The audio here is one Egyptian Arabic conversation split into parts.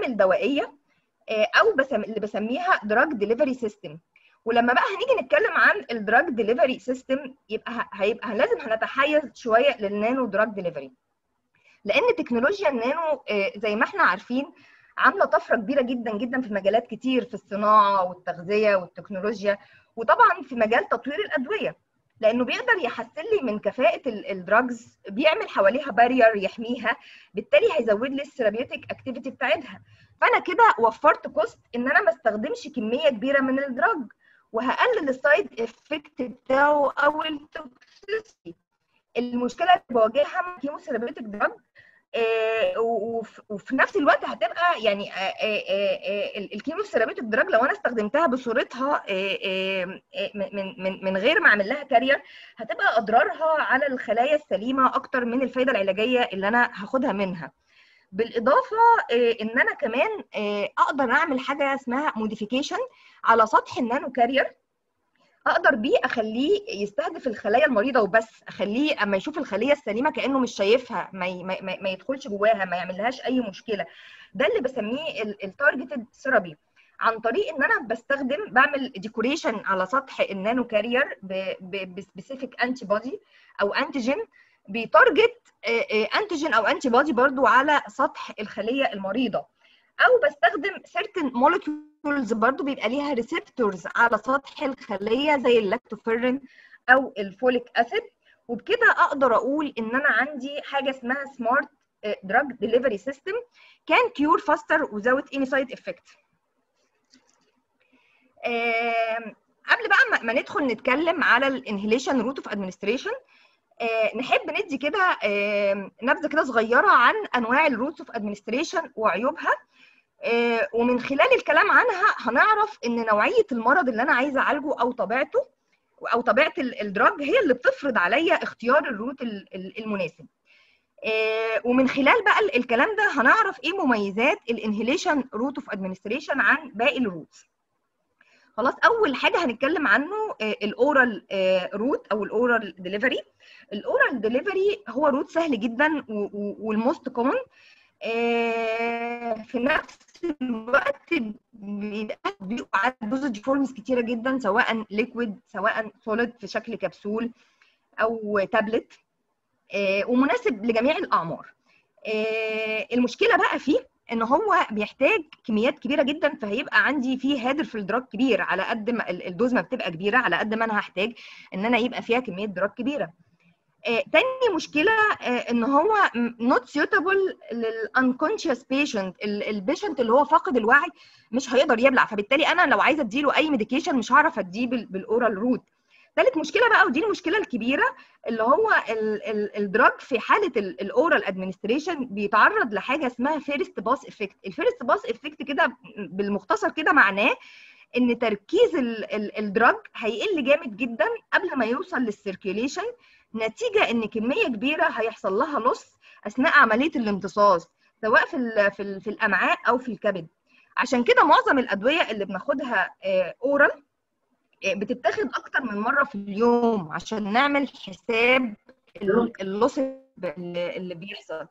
عوامل دوائيه او بسم... اللي بسميها دراج ديليفري سيستم ولما بقى هنيجي نتكلم عن الدراج ديليفري سيستم يبقى هيبقى لازم هنتحيز شويه للنانو دراج ديليفري لان تكنولوجيا النانو زي ما احنا عارفين عامله طفره كبيره جدا جدا في مجالات كتير في الصناعه والتغذيه والتكنولوجيا وطبعا في مجال تطوير الادويه لانه بيقدر يحسن لي من كفاءه الدراجز بيعمل حواليها بارير يحميها بالتالي هيزود لي الثيرابيوتيك اكتيفيتي بتاعتها فانا كده وفرت كوست ان انا ما استخدمش كميه كبيره من الدراج وهقلل السايد افكت بتاعه او التوكسيسيتي المشكله اللي بواجهها مع كيموثيرابيوتيك دراج آه وفي نفس الوقت هتبقى يعني آه آه الكيموثيرابيوتيك دراج لو انا استخدمتها بصورتها من من من غير ما اعمل لها كارير هتبقى اضرارها على الخلايا السليمه اكتر من الفايده العلاجيه اللي انا هاخدها منها بالاضافه ان انا كمان اقدر اعمل حاجه اسمها موديفيكيشن على سطح النانو كارير اقدر بيه اخليه يستهدف الخلايا المريضه وبس اخليه اما يشوف الخليه السليمه كانه مش شايفها ما, ي... ما, ما يدخلش جواها ما يعملهاش اي مشكله ده اللي بسميه التارجتد ثيرابي عن طريق ان انا بستخدم بعمل ديكوريشن على سطح النانو كارير بسبيسيفيك انتي بودي او انتيجين بيتارجت انتيجين او انتي بودي برضو على سطح الخليه المريضه او بستخدم certain molecules برضو بيبقى ليها ريسبتورز على سطح الخليه زي اللاكتوفيرين او الفوليك اسيد وبكده اقدر اقول ان انا عندي حاجه اسمها سمارت دراج ديليفري سيستم كان كيور فاستر without any side effect قبل بقى ما ندخل نتكلم على الانهيليشن روت اوف ادمنستريشن نحب ندي كده نبذه كده صغيره عن انواع الروتس اوف ادمنستريشن وعيوبها ومن خلال الكلام عنها هنعرف ان نوعيه المرض اللي انا عايزه اعالجه او طبيعته او طبيعه الدراج هي اللي بتفرض عليا اختيار الروت المناسب ومن خلال بقى الكلام ده هنعرف ايه مميزات الانهيليشن روت اوف ادمنستريشن عن باقي الروتس خلاص اول حاجه هنتكلم عنه الاورال روت او الاورال ديليفري الاورال ديليفري هو روت سهل جدا والموست كومن في نفس الوقت بيبقى على دوزج فورمز كتيره جدا سواء ليكويد سواء سوليد في شكل كبسول او تابلت ومناسب لجميع الاعمار المشكله بقى فيه ان هو بيحتاج كميات كبيره جدا فهيبقى عندي فيه هادر في الدراج كبير على قد ما الدوز ما بتبقى كبيره على قد ما انا هحتاج ان انا يبقى فيها كميه دراج كبيره آه، تاني مشكله آه، ان هو نوت سيوتابل للانكونشس بيشنت البيشنت اللي هو فاقد الوعي مش هيقدر يبلع فبالتالي انا لو عايزه اديله اي ميديكيشن مش هعرف اديه بالاورال روت ثالث مشكله بقى ودي المشكله الكبيره اللي هو الدراج في حاله الاورال ادمنستريشن بيتعرض لحاجه اسمها فيرست باس افكت الفيرست باس افكت كده بالمختصر كده معناه ان تركيز الدراج هيقل جامد جدا قبل ما يوصل للسيركيوليشن نتيجه ان كميه كبيره هيحصل لها لص اثناء عمليه الامتصاص سواء في في, في الامعاء او في الكبد عشان كده معظم الادويه اللي بناخدها اورال بتتاخد اكتر من مره في اليوم عشان نعمل حساب اللص اللي بيحصل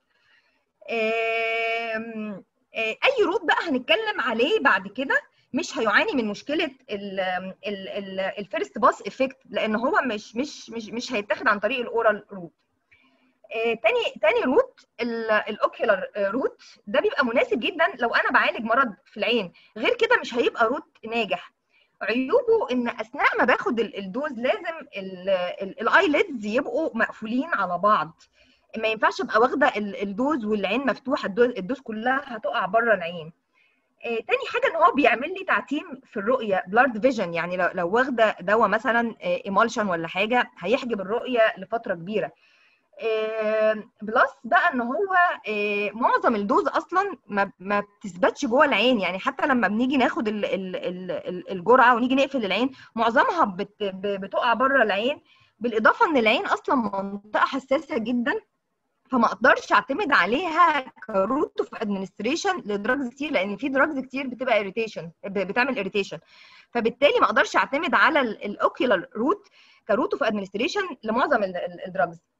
اي روت بقى هنتكلم عليه بعد كده مش هيعاني من مشكله الفيرست باس افكت لان هو مش مش مش مش هيتاخد عن طريق الاورال روت تاني تاني روت الاوكيولار روت ده بيبقى مناسب جدا لو انا بعالج مرض في العين غير كده مش هيبقى روت ناجح عيوبه ان اثناء ما باخد الدوز لازم الايليدز يبقوا مقفولين على بعض ما ينفعش ابقى واخده الدوز والعين مفتوحه الدوز, الدوز كلها هتقع بره العين آه تاني حاجه ان هو بيعمل لي تعتيم في الرؤيه بلارد فيجن يعني لو, لو واخده دواء مثلا ايمالشن ولا حاجه هيحجب الرؤيه لفتره كبيره آه بلس بقى ان هو آه معظم الدوز اصلا ما, ما بتثبتش جوه العين يعني حتى لما بنيجي ناخد ال ال ال الجرعه ونيجي نقفل العين معظمها بت بتقع بره العين بالاضافه ان العين اصلا منطقه حساسه جدا فما اقدرش اعتمد عليها كروت اوف ادمنستريشن لدراجز كتير لان في دراجز كتير بتبقى اريتيشن بتعمل اريتيشن فبالتالي ما اقدرش اعتمد على الاوكيولار روت كروت اوف ادمنستريشن لمعظم الدراجز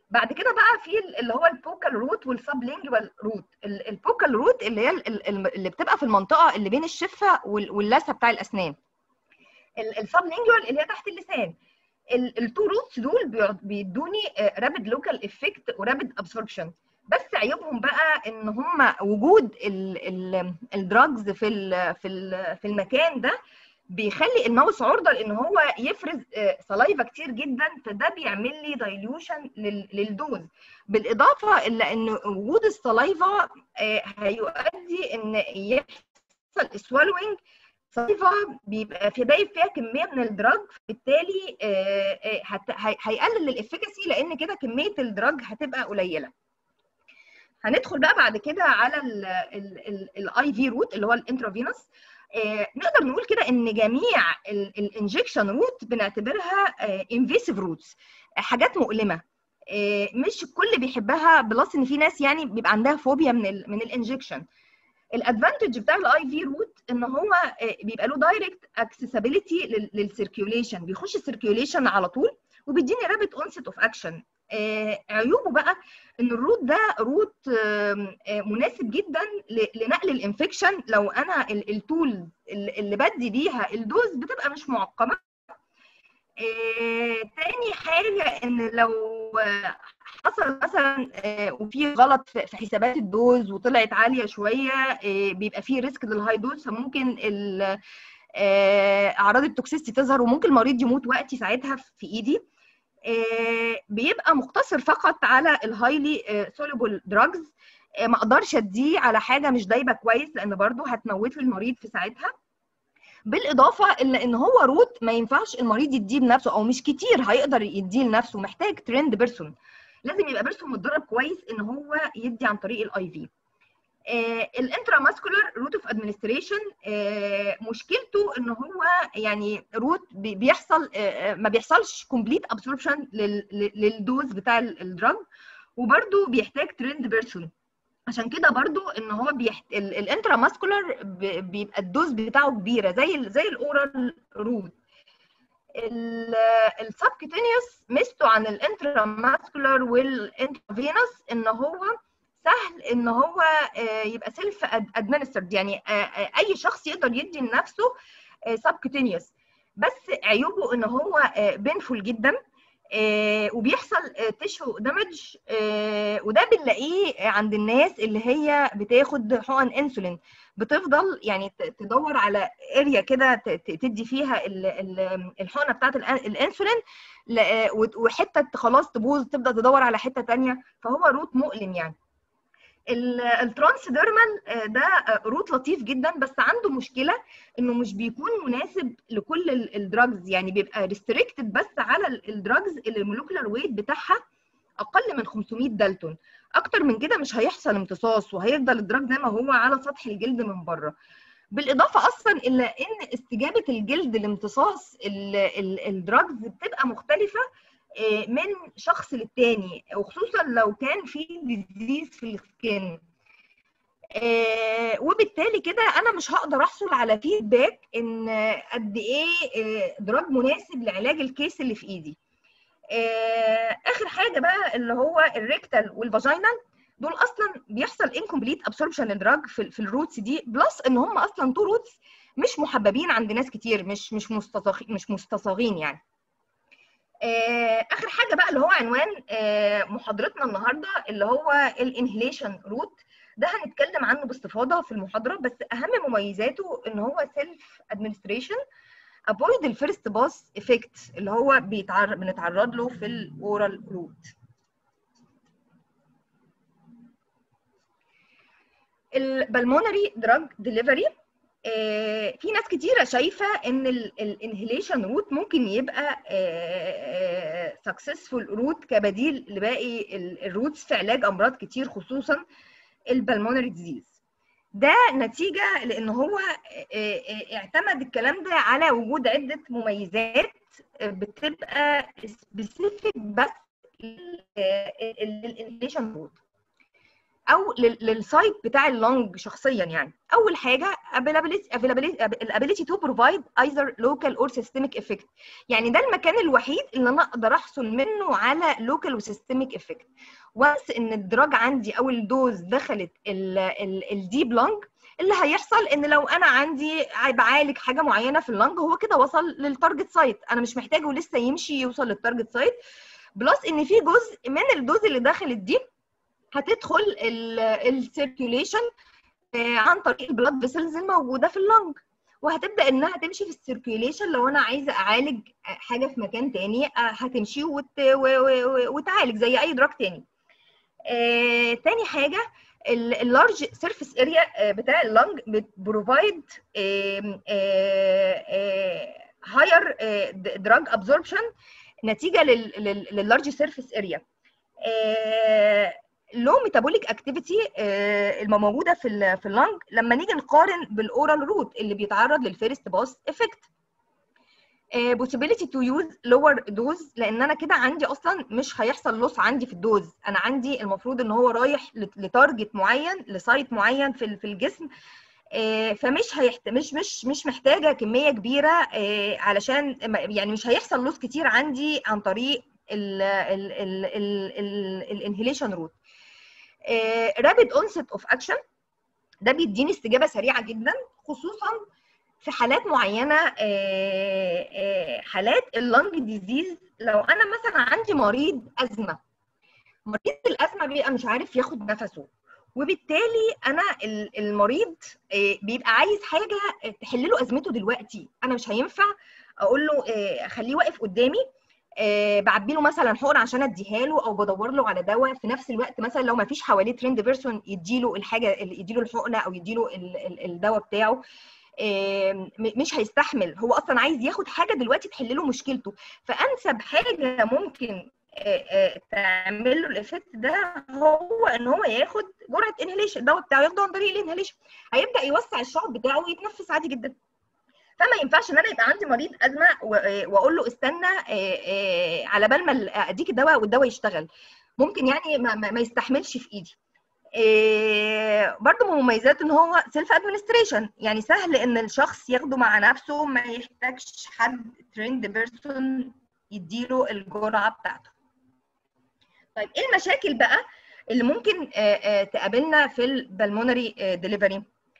بعد كده بقى في اللي هو البوكال روت والسب لينجوال روت البوكال روت اللي هي اللي بتبقى في المنطقه اللي بين الشفه واللثه بتاع الاسنان السب لينجوال اللي هي تحت اللسان التو روتس دول بيدوني رابيد لوكال افكت ورابيد ابسوربشن بس عيوبهم بقى ان هم وجود الدراجز في ال في ال في المكان ده بيخلي الماوس عرضه لان هو يفرز سلايفا كتير جدا فده بيعمل لي دايليوشن للدوز بالاضافه الى ان وجود السلايفا هيؤدي ان يحصل سوالوينج سلايفا بيبقى في باين فيها كميه من الدراج بالتالي هيقلل الافكاسي لان كده كميه الدراج هتبقى قليله هندخل بقى بعد كده على الاي في روت اللي هو الانترافينوس آه نقدر نقول كده ان جميع الانجكشن روت بنعتبرها انفيسيف روتس حاجات مؤلمه آه مش الكل بيحبها بلس ان في ناس يعني بيبقى عندها فوبيا من ال من الانجكشن الادفانتج بتاع الاي في روت ان هو آه بيبقى له دايركت اكسسبيليتي للسيركيوليشن بيخش السيركيوليشن على طول وبيديني رابط اونست اوف اكشن آه عيوبه بقى ان الروت ده روت آه مناسب جدا لنقل الانفكشن لو انا التول اللي بدي بيها الدوز بتبقى مش معقمه آه تاني حاجه ان لو حصل مثلا وفي غلط في حسابات الدوز وطلعت عاليه شويه بيبقى فيه ريسك للهاي دوز فممكن اعراض التوكسيستي تظهر وممكن المريض يموت وقتي ساعتها في ايدي بيبقى مقتصر فقط على الهايلي سوليبل دراجز ما اقدرش اديه على حاجه مش دايبه كويس لان برضو هتموت لي المريض في ساعتها بالاضافه الى ان هو روت ما ينفعش المريض يديه بنفسه او مش كتير هيقدر يديه لنفسه محتاج ترند بيرسون لازم يبقى بيرسون متدرب كويس ان هو يدي عن طريق الاي في الانترا ماسكولار روت اوف ادمنستريشن مشكلته ان هو يعني روت بيحصل ما بيحصلش كومبليت ابسوربشن للدوز بتاع الدراج وبرده بيحتاج ترند بيرسون عشان كده برضو ان هو بيحت... الانترا ماسكولار بيبقى الدوز بتاعه كبيره زي زي الاورال روت السبكتينيوس ميزته عن الانترا ماسكولار والانترافينوس ان هو سهل ان هو يبقى سيلف ادمنسترد يعني اي شخص يقدر يدي لنفسه سبكتينيوس بس عيوبه ان هو بينفول جدا وبيحصل تشو دامج وده بنلاقيه عند الناس اللي هي بتاخد حقن انسولين بتفضل يعني تدور على اريا كده تدي فيها الحقنه بتاعت الانسولين وحته خلاص تبوظ تبدا تدور على حته ثانيه فهو روت مؤلم يعني الترانس ديرمال ده روت لطيف جدا بس عنده مشكله انه مش بيكون مناسب لكل الدراجز يعني بيبقى ريستريكتد بس على الدراجز اللي المولكيولار ويت بتاعها اقل من 500 دالتون اكتر من كده مش هيحصل امتصاص وهيفضل الدراج زي ما هو على سطح الجلد من بره بالاضافه اصلا الى ان استجابه الجلد لامتصاص الدراجز بتبقى مختلفه من شخص للتاني وخصوصا لو كان في ديزيز في السكين وبالتالي كده انا مش هقدر احصل على فيدباك ان قد ايه دراج مناسب لعلاج الكيس اللي في ايدي اخر حاجه بقى اللي هو الريكتال والفاجينال دول اصلا بيحصل انكمبليت ابسوربشن للدراج في, في الروتس دي بلس ان هم اصلا تو روتس مش محببين عند ناس كتير مش مش مش مستصاغين يعني اخر حاجه بقى اللي هو عنوان محاضرتنا النهارده اللي هو الانهليشن روت ده هنتكلم عنه باستفاضه في المحاضره بس اهم مميزاته ان هو سيلف ادمنستريشن افويد الفيرست باس افكت اللي هو بيتعرض بنتعرض له في الاورال روت البلمونري دراج ديليفري في ناس كتيره شايفه ان الانهيليشن روت ممكن يبقى سكسسفول روت كبديل لباقي الروتس في علاج امراض كتير خصوصا البلمونري ديزيز ده نتيجه لان هو اعتمد الكلام ده على وجود عده مميزات بتبقى سبيسيفيك بس للانهيليشن روت او للسايت بتاع اللونج شخصيا يعني اول حاجه availability to provide either local or systemic effect يعني ده المكان الوحيد اللي انا اقدر احصل منه على local وسيستميك افكت وانس ان الدراج عندي او الدوز دخلت الديب لونج اللي هيحصل ان لو انا عندي بعالج حاجه معينه في اللنج هو كده وصل للتارجت سايت انا مش محتاجه لسه يمشي يوصل للتارجت سايت بلس ان في جزء من الدوز اللي دخلت دي هتدخل السيركيوليشن عن طريق البلاد فيسلز الموجوده في اللنج وهتبدا انها تمشي في السيركيوليشن لو انا عايزه اعالج حاجه في مكان تاني هتمشي وت... وتعالج زي اي دراج تاني آه، تاني حاجه اللارج سيرفيس اريا بتاع اللنج بروفايد هاير دراج ابزوربشن نتيجه لللارج سيرفيس اريا لو ميتابوليك اكتيفيتي الموجوده في في اللنج لما نيجي نقارن بالاورال روت اللي بيتعرض للفيرست باس افكت possibility to use lower dose لان انا كده عندي اصلا مش هيحصل لوس عندي في الدوز انا عندي المفروض ان هو رايح لتارجت معين لسايت معين في في الجسم فمش هيحت... مش مش مش محتاجه كميه كبيره علشان يعني مش هيحصل لوس كتير عندي عن طريق الانهيليشن روت رابيد اونست اوف اكشن ده بيديني استجابه سريعه جدا خصوصا في حالات معينه حالات اللنج ديزيز لو انا مثلا عندي مريض ازمه مريض الازمه بيبقى مش عارف ياخد نفسه وبالتالي انا المريض بيبقى عايز حاجه تحل له ازمته دلوقتي انا مش هينفع اقول له اخليه واقف قدامي بعبي له مثلا حقن عشان اديها له او بدور له على دواء في نفس الوقت مثلا لو ما فيش حواليه ترند بيرسون يديله الحاجه يديله الحقنه او يديله الدواء بتاعه مش هيستحمل هو اصلا عايز ياخد حاجه دلوقتي تحل له مشكلته فانسب حاجه ممكن تعمل له الايفكت ده هو ان هو ياخد جرعه انهيليشن الدواء بتاعه ياخده عن طريق الانهيليشن هيبدا يوسع الشعب بتاعه ويتنفس عادي جدا فما ينفعش ان انا يبقى عندي مريض ازمه واقول له استنى على بال ما اديك الدواء والدواء يشتغل ممكن يعني ما, ما يستحملش في ايدي إيه برضه من مميزات ان هو سيلف ادمنستريشن يعني سهل ان الشخص ياخده مع نفسه ما يحتاجش حد تريند بيرسون يديله الجرعه بتاعته طيب ايه المشاكل بقى اللي ممكن تقابلنا في البلمونري ديليفري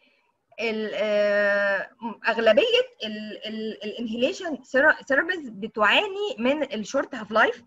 اغلبيه الانهيليشن ثيرابيز بتعاني من الشورت هاف لايف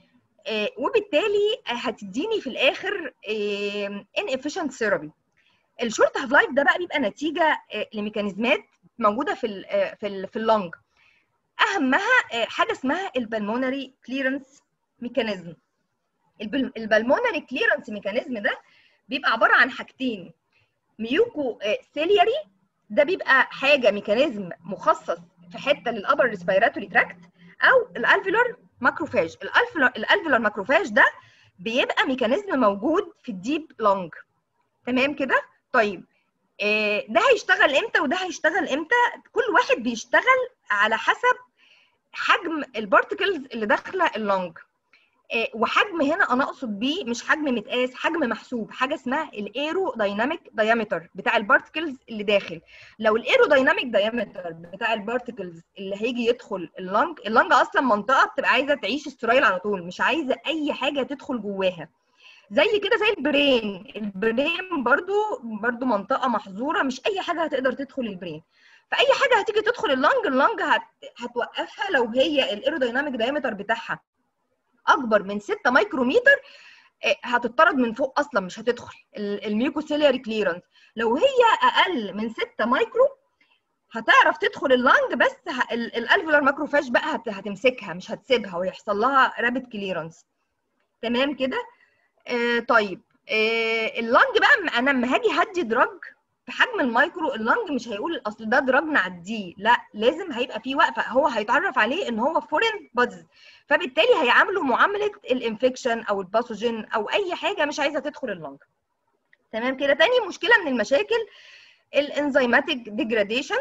وبالتالي هتديني في الاخر ان افيشنت ثيرابي الشورت هاف لايف ده بقى بيبقى نتيجه لميكانيزمات موجوده في ال في ال في اللنج اهمها حاجه اسمها البلمونري كليرنس ميكانيزم البلمونري كليرنس ميكانيزم ده بيبقى عباره عن حاجتين ميوكو سيلياري ده بيبقى حاجه ميكانيزم مخصص في حته للابر ريسبيراتوري تراكت او الالفيولار ماكروفاج الالفيولار ماكروفاج ده بيبقى ميكانيزم موجود في الديب لونج تمام كده طيب ده هيشتغل امتى وده هيشتغل امتى كل واحد بيشتغل على حسب حجم البارتكلز اللي داخله اللونج وحجم هنا انا اقصد بيه مش حجم متقاس حجم محسوب حاجه اسمها الايرو دايناميك دايمتر بتاع البارتكلز اللي داخل لو الايرو دايناميك دايمتر بتاع البارتكلز اللي هيجي يدخل اللنج اللنج اصلا منطقه بتبقى عايزه تعيش استرايل على طول مش عايزه اي حاجه تدخل جواها زي كده زي البرين البرين برضو برضو منطقه محظوره مش اي حاجه هتقدر تدخل البرين فاي حاجه هتيجي تدخل اللنج اللنج هت... هتوقفها لو هي الايرودايناميك دايمتر بتاعها اكبر من 6 مايكروميتر هتطرد من فوق اصلا مش هتدخل الميوكوسيلياري كليرنس لو هي اقل من 6 مايكرو هتعرف تدخل اللنج بس الالفولار ماكروفاج بقى هتمسكها مش هتسيبها ويحصل لها رابid كليرنس تمام كده آه طيب آه اللنج بقى انا لما هاجي هدي دراج في حجم المايكرو اللنج مش هيقول اصل ده دراج نعديه لا لازم هيبقى فيه وقفه هو هيتعرف عليه ان هو فورين بودز فبالتالي هيعاملوا معامله الانفكشن او الباثوجين او اي حاجه مش عايزه تدخل اللنج تمام كده تاني مشكله من المشاكل الانزيماتيك ديجراديشن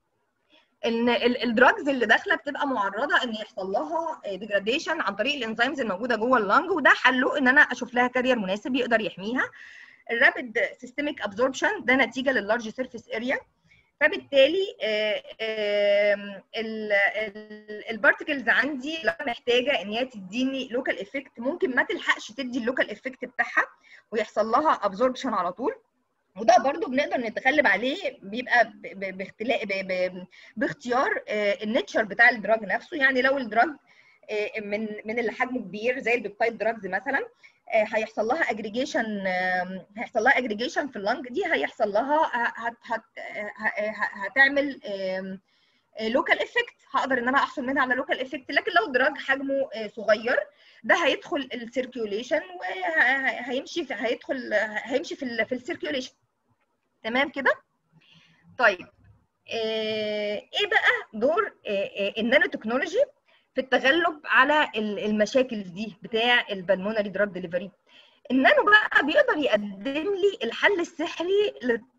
ان الدراجز اللي داخله بتبقى معرضه ان يحصل لها ديجراديشن عن طريق الانزيمز الموجوده جوه اللنج وده حله ان انا اشوف لها كارير مناسب يقدر يحميها الرابيد سيستميك ابزوربشن ده نتيجه لللارج سيرفيس اريا فبالتالي البارتكلز عندي لو محتاجه ان هي تديني لوكال افكت ممكن ما تلحقش تدي اللوكال افكت بتاعها ويحصل لها ابزوربشن على طول وده برضو بنقدر نتغلب عليه بيبقى باختلاف باختيار النيتشر بتاع الدراج نفسه يعني لو الدراج من من اللي حجمه كبير زي البيبتايد دراجز مثلا هيحصل لها اجريجيشن هيحصل لها اجريجيشن في اللنج دي هيحصل لها هت هت هتعمل لوكال افكت هقدر ان انا احصل منها على لوكال افكت لكن لو دراج حجمه صغير ده هيدخل السيركيوليشن وهيمشي في هيدخل هيمشي في ال في السيركيوليشن تمام كده طيب ايه بقى دور النانو تكنولوجي في التغلب على المشاكل دي بتاع البلمونري دراج ديليفري النانو بقى بيقدر يقدم لي الحل السحري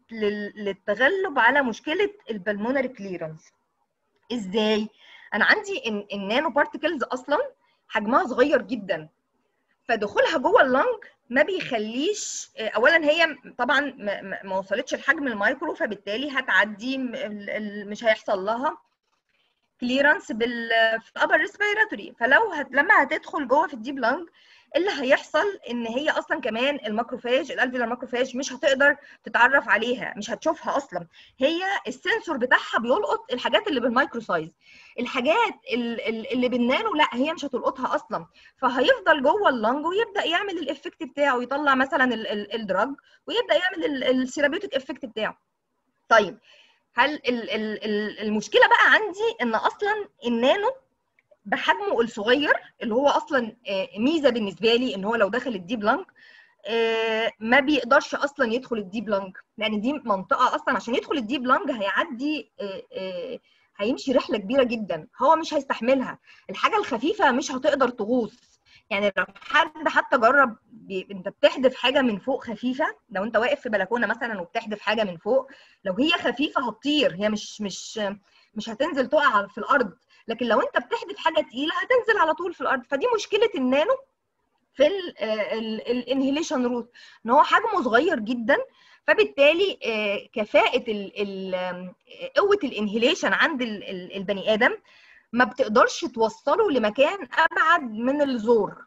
للتغلب على مشكله البلمونري كليرنس ازاي انا عندي النانو بارتكلز اصلا حجمها صغير جدا فدخولها جوه اللنج ما بيخليش اولا هي طبعا ما وصلتش لحجم المايكرو فبالتالي هتعدي مش هيحصل لها كليرنس بال في الابر ريسبيراتوري فلو هت... لما هتدخل جوه في الديب لانج اللي هيحصل ان هي اصلا كمان الماكروفاج الالفيولار ماكروفاج مش هتقدر تتعرف عليها مش هتشوفها اصلا هي السنسور بتاعها بيلقط الحاجات اللي بالمايكرو سايز الحاجات اللي بالنانو لا هي مش هتلقطها اصلا فهيفضل جوه اللنج ويبدا يعمل الافكت بتاعه يطلع مثلا الدراج ويبدا يعمل السيرابيوتيك افكت بتاعه طيب هل المشكله بقى عندي ان اصلا النانو بحجمه الصغير اللي هو اصلا ميزه بالنسبه لي ان هو لو دخل الديب لانج ما بيقدرش اصلا يدخل الديب لانج لان دي منطقه اصلا عشان يدخل الديب لانج هيعدي هيمشي رحله كبيره جدا هو مش هيستحملها الحاجه الخفيفه مش هتقدر تغوص يعني لو حد حتى جرب بي... انت بتحدف حاجه من فوق خفيفه لو انت واقف في بلكونه مثلا وبتحدف حاجه من فوق لو هي خفيفه هتطير هي مش مش مش هتنزل تقع في الارض لكن لو انت بتحدف حاجه تقيله هتنزل على طول في الارض فدي مشكله النانو في الانهيليشن روت ان هو حجمه صغير جدا فبالتالي كفاءه قوه الانهيليشن عند البني ادم ما بتقدرش توصله لمكان ابعد من الزور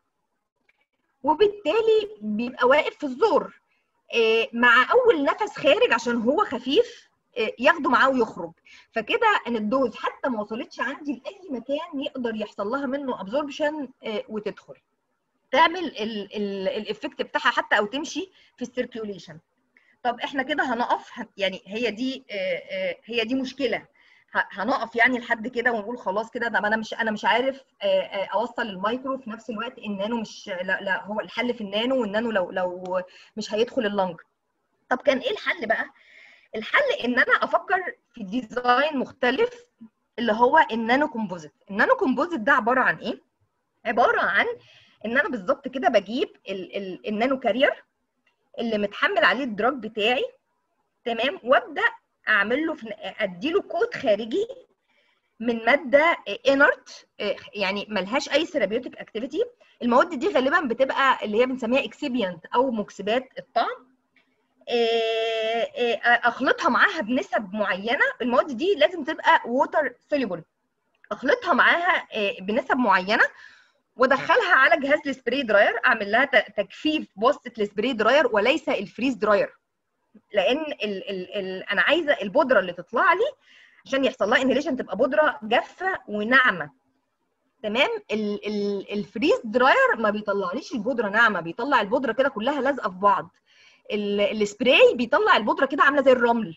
وبالتالي بيبقى واقف في الزور مع اول نفس خارج عشان هو خفيف ياخده معاه ويخرج فكده ان الدوز حتى ما وصلتش عندي لاي مكان يقدر يحصل لها منه ابزوربشن وتدخل تعمل الافكت بتاعها حتى او تمشي في السيركيوليشن طب احنا كده هنقف يعني هي دي هي دي مشكله هنقف يعني لحد كده ونقول خلاص كده طب انا مش انا مش عارف اوصل المايكرو في نفس الوقت النانو مش لا لا هو الحل في النانو والنانو لو لو مش هيدخل اللنج طب كان ايه الحل بقى الحل ان انا افكر في ديزاين مختلف اللي هو النانو كومبوزيت النانو كومبوزيت ده عباره عن ايه عباره عن ان انا بالظبط كده بجيب ال ال النانو كارير اللي متحمل عليه الدراج بتاعي تمام وابدا اعمل له ادي كود خارجي من ماده انرت يعني ملهاش اي ثيرابيوتيك اكتيفيتي المواد دي غالبا بتبقى اللي هي بنسميها اكسيبيانت او مكسبات الطعم اخلطها معاها بنسب معينه المواد دي لازم تبقى ووتر سوليبل اخلطها معاها بنسب معينه وادخلها على جهاز السبراي دراير اعمل لها تجفيف بواسطه السبراي دراير وليس الفريز دراير لان ال ال ال انا عايزه البودره اللي تطلع لي عشان يحصل لها انهيليشن تبقى بودره جافه وناعمه تمام ال ال الفريز دراير ما بيطلعليش البودره ناعمه بيطلع البودره كده كلها لازقه في بعض السبراي بيطلع البودره كده عامله زي الرمل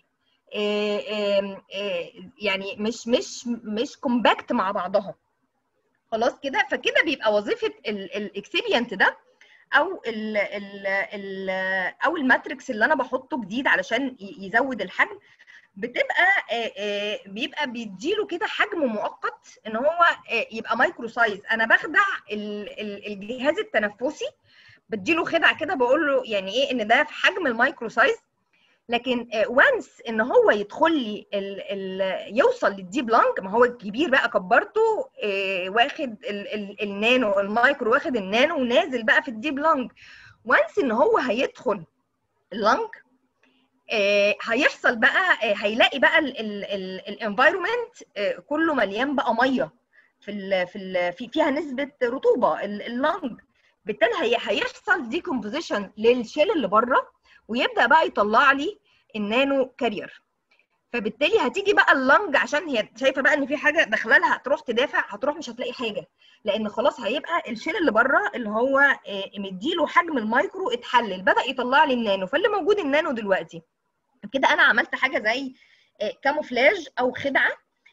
يعني مش مش مش كومباكت مع بعضها خلاص كده فكده بيبقى وظيفه الاكسبيانت ده او ال ال ال او الماتريكس اللي انا بحطه جديد علشان يزود الحجم بتبقى بيبقى بيديله كده حجم مؤقت ان هو يبقى مايكرو سايز انا بخدع الجهاز التنفسي بديله خدعه كده بقول له يعني ايه ان ده في حجم المايكرو سايز لكن وانس ان هو يدخل لي ال ال يوصل للديب لانج ما هو الكبير بقى كبرته واخد ال ال النانو المايكرو واخد النانو ونازل بقى في الديب لانج وانس ان هو هيدخل اللنج آه هيحصل بقى آه هيلاقي بقى الانفايرمنت آه كله مليان بقى ميه في ال في ال في فيها نسبه رطوبه اللنج بالتالي هي هيحصل ديكومبوزيشن للشيل اللي بره ويبدا بقى يطلع لي النانو كارير فبالتالي هتيجي بقى اللنج عشان هي شايفه بقى ان في حاجه داخله لها هتروح تدافع هتروح مش هتلاقي حاجه لان خلاص هيبقى الشيل اللي بره اللي هو مديله حجم المايكرو اتحلل بدا يطلع لي النانو فاللي موجود النانو دلوقتي كده انا عملت حاجه زي كاموفلاج او خدعه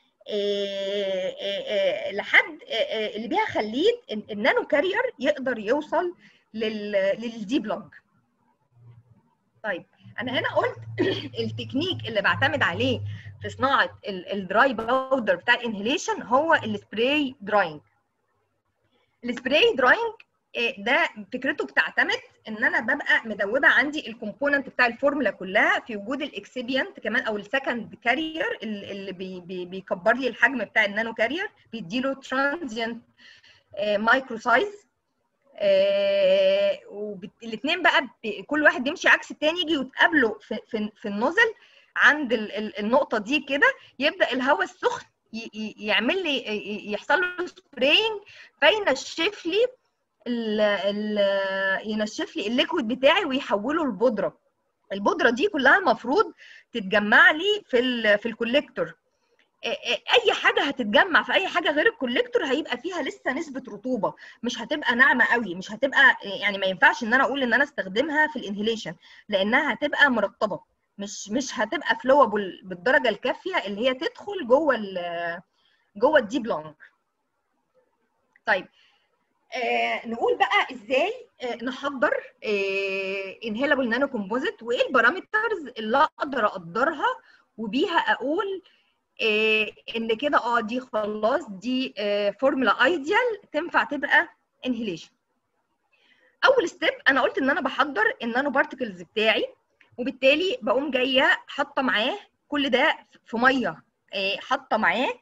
لحد اللي بيها خليت النانو كارير يقدر يوصل للديب لونج طيب انا هنا قلت التكنيك اللي بعتمد عليه في صناعه الدراي باودر بتاع الانهيليشن هو السبراي دراينج السبراي دراينج ده فكرته بتعتمد ان انا ببقى مدوبه عندي الكومبوننت بتاع الفورمولا كلها في وجود الاكسبيانت كمان او السكند كارير اللي بي بي بيكبر لي الحجم بتاع النانو كارير بيديله ترانزيانت مايكرو سايز آه والاثنين بقى كل واحد بيمشي عكس الثاني يجي يتقابلوا في, في, في النوزل عند ال ال النقطه دي كده يبدا الهواء السخن يعمل لي يحصل له سبرينج فينشف لي ال ال ينشف لي الليكويد بتاعي ويحوله لبودره البودره دي كلها المفروض تتجمع لي في في الكوليكتور اي حاجه هتتجمع في اي حاجه غير الكوليكتور هيبقى فيها لسه نسبه رطوبه مش هتبقى ناعمه قوي مش هتبقى يعني ما ينفعش ان انا اقول ان انا استخدمها في الانهيليشن لانها هتبقى مرطبه مش مش هتبقى فلوبل بالدرجه الكافيه اللي هي تدخل جوه جوه الديب لونج طيب آه نقول بقى ازاي آه نحضر آه انهيلابل نانو كومبوزيت وايه البارامترز اللي اقدر اقدرها وبيها اقول إيه ان كده اه دي خلاص دي إيه فورمولا ايديال تنفع تبقى انهيليشن اول ستيب انا قلت ان انا بحضر النانو بارتكلز بتاعي وبالتالي بقوم جايه حاطه معاه كل ده في ميه إيه حاطه معاه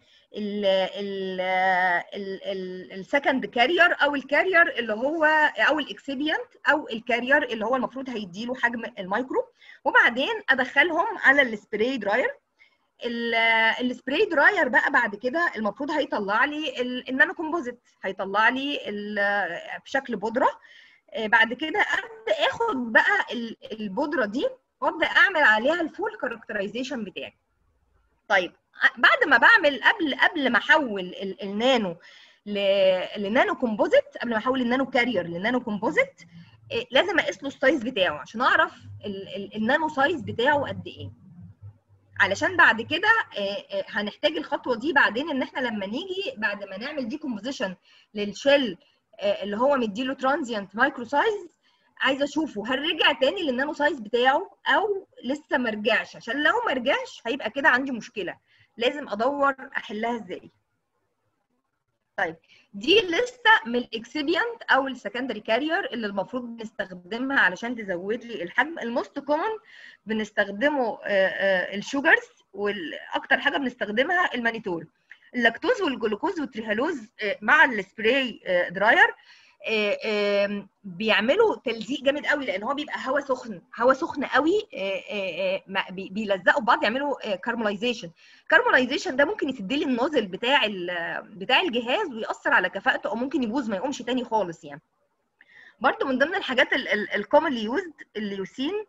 السكند كارير او الكارير اللي هو او الاكسبيانت او الكارير اللي هو المفروض هيديله حجم المايكرو وبعدين ادخلهم على السبراي دراير السبراي دراير بقى بعد كده المفروض هيطلع لي النانو كومبوزيت هيطلع لي في شكل بودره بعد كده ابدا اخد بقى البودره دي وابدا اعمل عليها الفول كاركترايزيشن بتاعي طيب بعد ما بعمل قبل قبل ما احول النانو لنانو كومبوزيت قبل ما احول النانو كارير لنانو كومبوزيت لازم اقيس له السايز بتاعه عشان اعرف النانو سايز بتاعه قد ايه علشان بعد كده هنحتاج الخطوه دي بعدين ان احنا لما نيجي بعد ما نعمل دي كومبوزيشن للشيل اللي هو مديله ترانزيانت مايكرو سايز عايزه اشوفه هل رجع تاني للنانو سايز بتاعه او لسه ما رجعش عشان لو ما رجعش هيبقى كده عندي مشكله لازم ادور احلها ازاي طيب دي لسه من الاكسبيانت او السكندري كارير اللي المفروض بنستخدمها علشان تزود لي الحجم الموست كومن بنستخدمه الشوجرز والاكتر حاجه بنستخدمها المانيتول اللاكتوز والجلوكوز والتريهالوز مع السبراي دراير بيعملوا تلزيق جامد قوي لان هو بيبقى هواء سخن هواء سخن قوي بيلزقوا ببعض يعملوا كارملايزيشن كارملايزيشن ده ممكن يسد لي النوزل بتاع بتاع الجهاز ويأثر على كفاءته او ممكن يبوظ ما يقومش تاني خالص يعني برضو من ضمن الحاجات الكومنلي يوزد الليوسين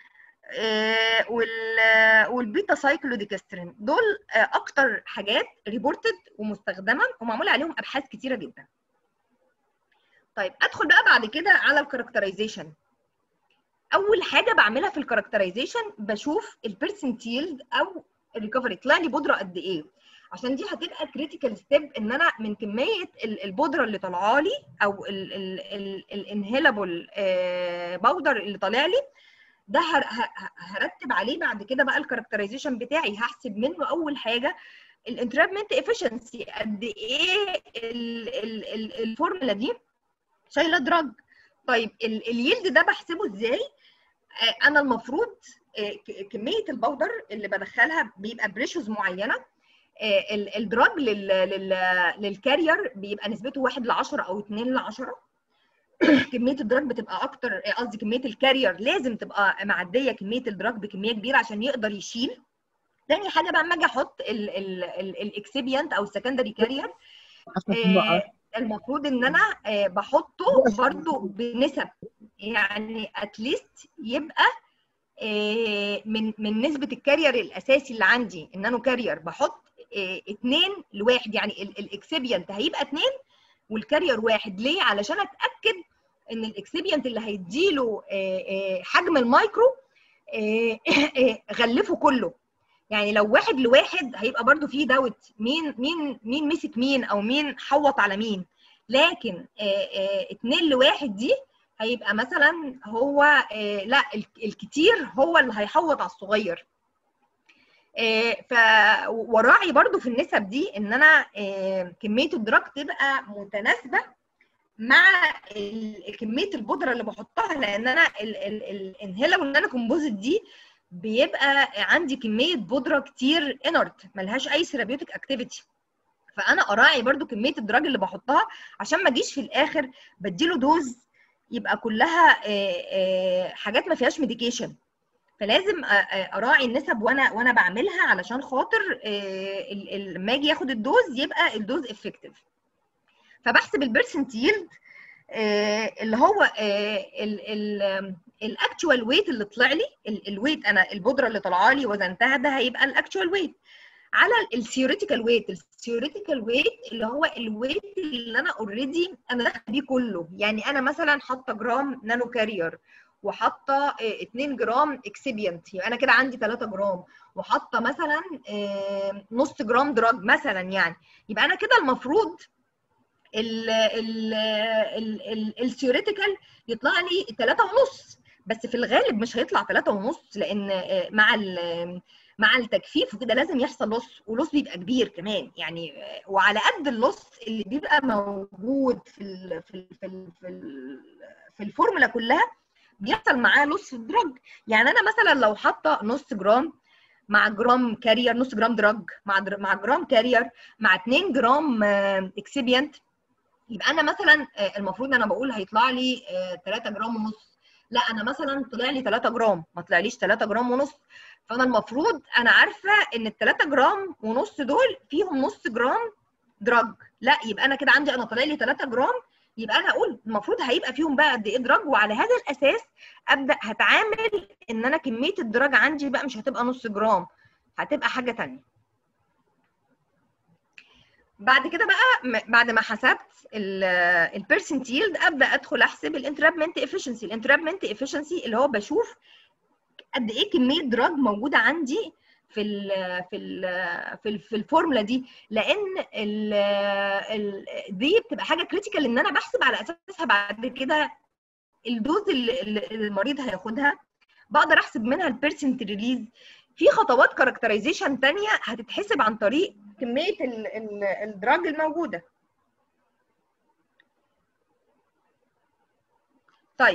والبيتا سايكلوديكسترين دول اكتر حاجات ريبورتد ومستخدمه ومعمول عليهم ابحاث كتيره جدا طيب ادخل بقى بعد كده على الكاركترايزيشن اول حاجه بعملها في الكاركترايزيشن بشوف البرسنتيل او الريكفري طلع لي بودره قد ايه عشان دي هتبقى كريتيكال ستيب ان انا من كميه البودره اللي طالعه لي او الانهيلابل باودر اللي طالع لي ده هرتب عليه بعد كده بقى الكاركترايزيشن بتاعي هحسب منه اول حاجه الانترابمنت افشنسي قد ايه الفورمولا دي شايله دراج طيب اليلد ده بحسبه ازاي انا المفروض كميه البودر اللي بدخلها بيبقى بريشوز معينه الدراج للكارير بيبقى نسبته 1 ل 10 او 2 ل 10 كميه الدراج بتبقى اكتر قصدي كميه الكارير لازم تبقى معديه كميه الدراج بكميه كبيره عشان يقدر يشيل تاني حاجه بقى اما اجي احط الاكسبيانت او السكندري كارير المفروض ان انا آه، بحطه برضو بنسب يعني اتليست يبقى آه، من من نسبه الكارير الاساسي اللي عندي النانو كارير بحط آه، اتنين لواحد يعني الاكسبيانت هيبقى اتنين والكارير واحد ليه؟ علشان اتاكد ان الاكسبيانت اللي هيديله حجم المايكرو غلفه كله يعني لو واحد لواحد هيبقى برضو في دوت مين مين مين مسك مين او مين حوط على مين لكن اتنين لواحد دي هيبقى مثلا هو لا الكتير هو اللي هيحوط على الصغير ف وراعي برضو في النسب دي ان انا كميه الدراج تبقى متناسبه مع كميه البودره اللي بحطها لان انا الانهيلا والنانو كومبوزيت دي بيبقى عندي كميه بودره كتير انرت ملهاش اي سيرابيوتيك اكتيفيتي فانا اراعي برضو كميه الدراج اللي بحطها عشان ما اجيش في الاخر بديله دوز يبقى كلها حاجات ما فيهاش ميديكيشن فلازم اراعي النسب وانا وانا بعملها علشان خاطر لما اجي ياخد الدوز يبقى الدوز افكتيف فبحسب البيرسنت ييلد اللي هو الاكتوال ويت اللي طلع لي الويت انا البودره اللي طالعه لي وزنتها ده هيبقى الاكتوال ويت على الثيوريتيكال ويت الثيوريتيكال ويت اللي هو الويت اللي انا اوريدي انا داخله بيه كله يعني انا مثلا حاطه جرام نانو كارير وحاطه 2 جرام اكسبيانت يبقى انا كده عندي 3 جرام وحاطه مثلا نص جرام دراج مثلا يعني يبقى انا كده المفروض الثيوريتيكال يطلع لي 3 ونص بس في الغالب مش هيطلع 3 ونص لان مع مع التجفيف وكده لازم يحصل لص ولص بيبقى كبير كمان يعني وعلى قد اللص اللي بيبقى موجود في ال في ال في ال في, ال في الفورمولا كلها بيحصل معاه لص في الدرج يعني انا مثلا لو حاطه نص جرام مع جرام كارير نص جرام دراج مع مع جرام كارير مع 2 جرام اكسبيانت يبقى انا مثلا المفروض انا بقول هيطلع لي 3 جرام ونص لا انا مثلا طلع لي 3 جرام ما طلعليش 3 جرام ونص فانا المفروض انا عارفه ان ال 3 جرام ونص دول فيهم نص جرام دراج لا يبقى انا كده عندي انا طالع لي 3 جرام يبقى انا اقول المفروض هيبقى فيهم بقى قد ايه دراج وعلى هذا الاساس ابدا هتعامل ان انا كميه الدراج عندي بقى مش هتبقى نص جرام هتبقى حاجه ثانيه بعد كده بقى بعد ما حسبت البيرسنت ييلد ابدا ادخل احسب الانترابمنت افشنسي الانترابمنت افشنسي اللي هو بشوف قد ايه كميه دراج موجوده عندي في ال في ال في, ال في الفورمولا دي لان ال ال دي بتبقى حاجه كريتيكال ان انا بحسب على اساسها بعد كده الدوز اللي المريض هياخدها بقدر احسب منها البيرسنت ريليز في خطوات كاركترايزيشن ثانيه هتتحسب عن طريق كميه الدراج الموجوده طيب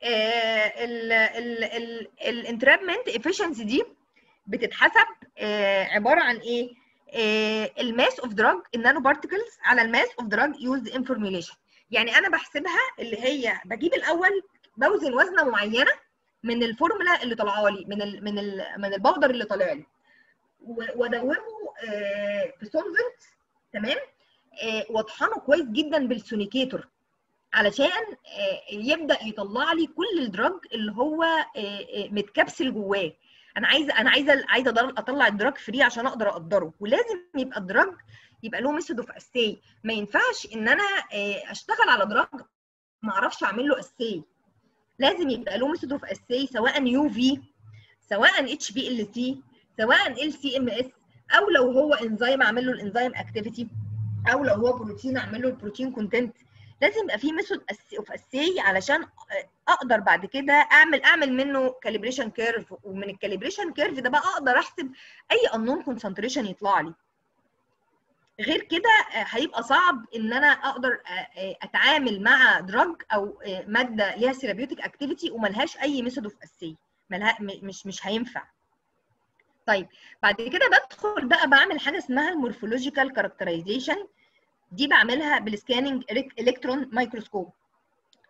الانترابمنت افشنسي دي بتتحسب عباره عن ايه الماس اوف دراج النانو بارتكلز على الماس اوف دراج يوزد ان فورميوليشن يعني انا بحسبها اللي هي بجيب الاول بوزن وزنه معينه من الفورمولا اللي طالعه لي من ال من ال من البودر اللي طالع لي وادوبه في سولفنت تمام واطحنه كويس جدا بالسونيكيتور علشان يبدا يطلع لي كل الدراج اللي هو متكبسل جواه انا عايزه انا عايزه عايزه اطلع الدراج فري عشان اقدر اقدره ولازم يبقى الدراج يبقى له ميثود اوف اساي ما ينفعش ان انا اشتغل على دراج ما اعرفش اعمل له اساي لازم يبقى له ميثود اوف اساي سواء يو في سواء اتش بي ال سي سواء ال سي ام اس او لو هو انزيم اعمل له الانزيم اكتيفيتي او لو هو بروتين اعمل له البروتين كونتنت لازم يبقى في ميثود اوف اساي علشان اقدر بعد كده اعمل اعمل منه كاليبريشن كيرف ومن الكاليبريشن كيرف ده بقى اقدر احسب اي انون كونسنتريشن يطلع لي غير كده هيبقى صعب ان انا اقدر اتعامل مع دراج او ماده ليها سيرابيوتيك اكتيفيتي وملهاش اي ميثود اوف اساي مش مش هينفع طيب بعد كده بدخل بقى بعمل حاجه اسمها المورفولوجيكال كاركترايزيشن دي بعملها بالسكاننج الكترون مايكروسكوب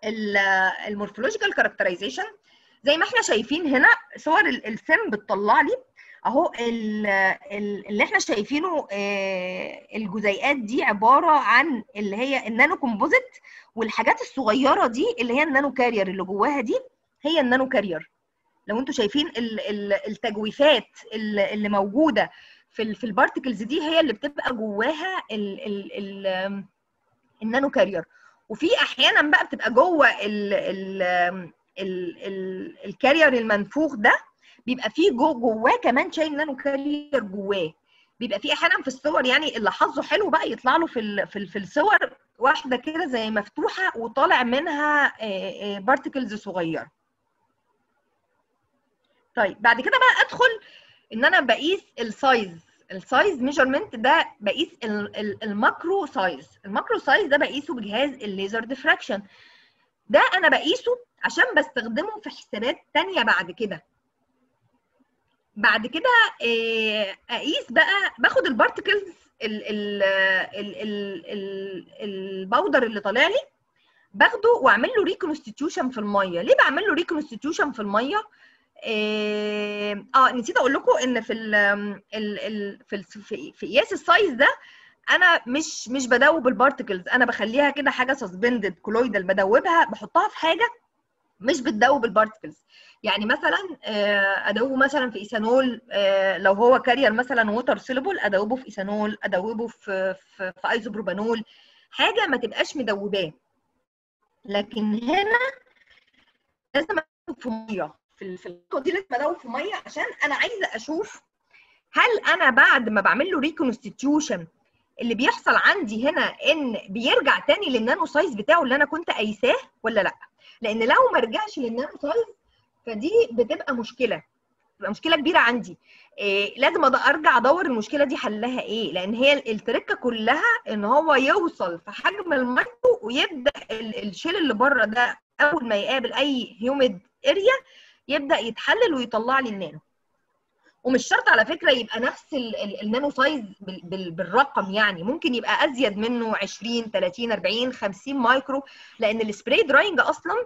المورفولوجيكال كاركترايزيشن زي ما احنا شايفين هنا صور السم بتطلع لي اهو اللي احنا شايفينه الجزيئات دي عباره عن اللي هي النانو كومبوزيت والحاجات الصغيره دي اللي هي النانو كارير اللي جواها دي هي النانو كارير لو انتم شايفين التجويفات اللي موجوده في في البارتكلز دي هي اللي بتبقى جواها ال ال ال النانو كارير وفي احيانا بقى بتبقى جوه ال ال ال ال الكارير المنفوخ ده بيبقى فيه جو جواه كمان شايل نانو كارير جواه بيبقى في احيانا في الصور يعني اللي حظه حلو بقى يطلع له في ال في, ال في الصور واحده كده زي مفتوحه وطالع منها بارتكلز صغيره طيب بعد كده بقى ادخل ان انا بقيس السايز السايز ميجرمنت ده بقيس الماكرو سايز الماكرو سايز ده بقيسه بجهاز الليزر ديفراكشن ده انا بقيسه عشان بستخدمه في حسابات تانية بعد كده بعد كده اقيس بقى باخد البارتكلز الباودر اللي طالع لي باخده واعمل له ريكونستيتيوشن في الميه ليه بعمل له ريكونستيتيوشن في الميه اه نسيت اقول لكم ان في ال ال ال في ال في, في قياس السايز ده انا مش مش بدوب البارتكلز انا بخليها كده حاجه سسبندد كولويدال بدوبها بحطها في حاجه مش بتدوب البارتكلز يعني مثلا ادوبه مثلا في ايثانول لو هو كارير مثلا ووتر سوليبل ادوبه في ايثانول ادوبه في في, في ايزوبروبانول حاجه ما تبقاش مدوباه لكن هنا لازم ادوب في ميه في في الخطوه دي لازم ادوب في ميه عشان انا عايزه اشوف هل انا بعد ما بعمل له ريكونستيتيوشن اللي بيحصل عندي هنا ان بيرجع تاني للنانو سايز بتاعه اللي انا كنت قايساه ولا لا لان لو ما رجعش للنانو سايز فدي بتبقى مشكله بتبقى مشكله كبيره عندي إيه لازم ارجع ادور المشكله دي حلها ايه لان هي التركه كلها ان هو يوصل في حجم المايكرو ويبدا الشيل اللي بره ده اول ما يقابل اي هيوميد اريا يبدا يتحلل ويطلع لي النانو ومش شرط على فكره يبقى نفس النانو سايز بالرقم يعني ممكن يبقى ازيد منه 20 30 40 50 مايكرو لان السبراي دراينج اصلا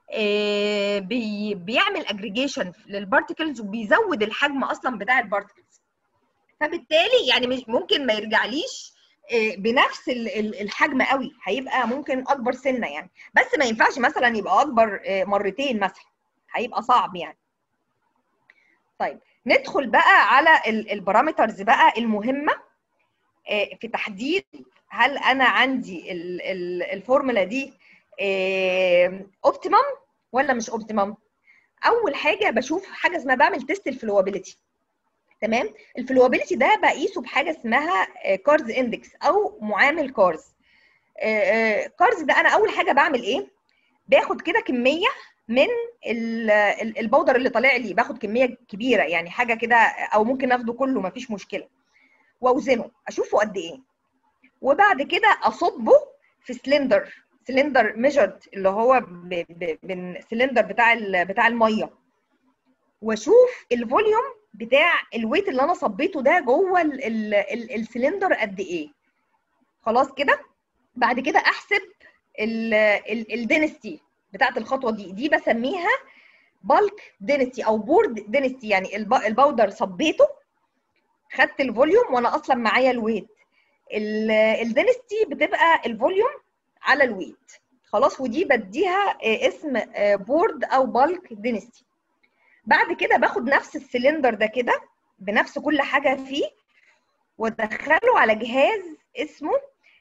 بي بيعمل اجريجيشن للبارتكلز وبيزود الحجم اصلا بتاع البارتكلز فبالتالي يعني مش ممكن ما يرجعليش بنفس الحجم قوي هيبقى ممكن اكبر سنه يعني بس ما ينفعش مثلا يبقى اكبر مرتين مثلا هيبقى صعب يعني طيب ندخل بقى على البارامترز بقى المهمه في تحديد هل انا عندي الفورمولا دي اوبتيمم ولا مش اوبتيمم اول حاجه بشوف حاجه اسمها بعمل تيست الفلوابيلتي تمام الفلوابيلتي ده بقيسه بحاجه اسمها كارز اندكس او معامل كارز كارز ده انا اول حاجه بعمل ايه باخد كده كميه من البودر اللي طالع لي باخد كميه كبيره يعني حاجه كده او ممكن اخده كله مفيش مشكله واوزنه اشوفه قد ايه وبعد كده اصبه في سلندر سلندر ميجرد اللي هو من سلندر بتاع بتاع الميه واشوف الفوليوم بتاع الويت اللي انا صبيته ده جوه السلندر قد ايه خلاص كده بعد كده احسب الدينستي بتاعت الخطوه دي دي بسميها بالك دينستي او بورد دينستي يعني الباودر صبيته خدت الفوليوم وانا اصلا معايا الويت الدينستي بتبقى الفوليوم على الويت خلاص ودي بديها اسم بورد او بالك دينستي بعد كده باخد نفس السلندر ده كده بنفس كل حاجه فيه وادخله على جهاز اسمه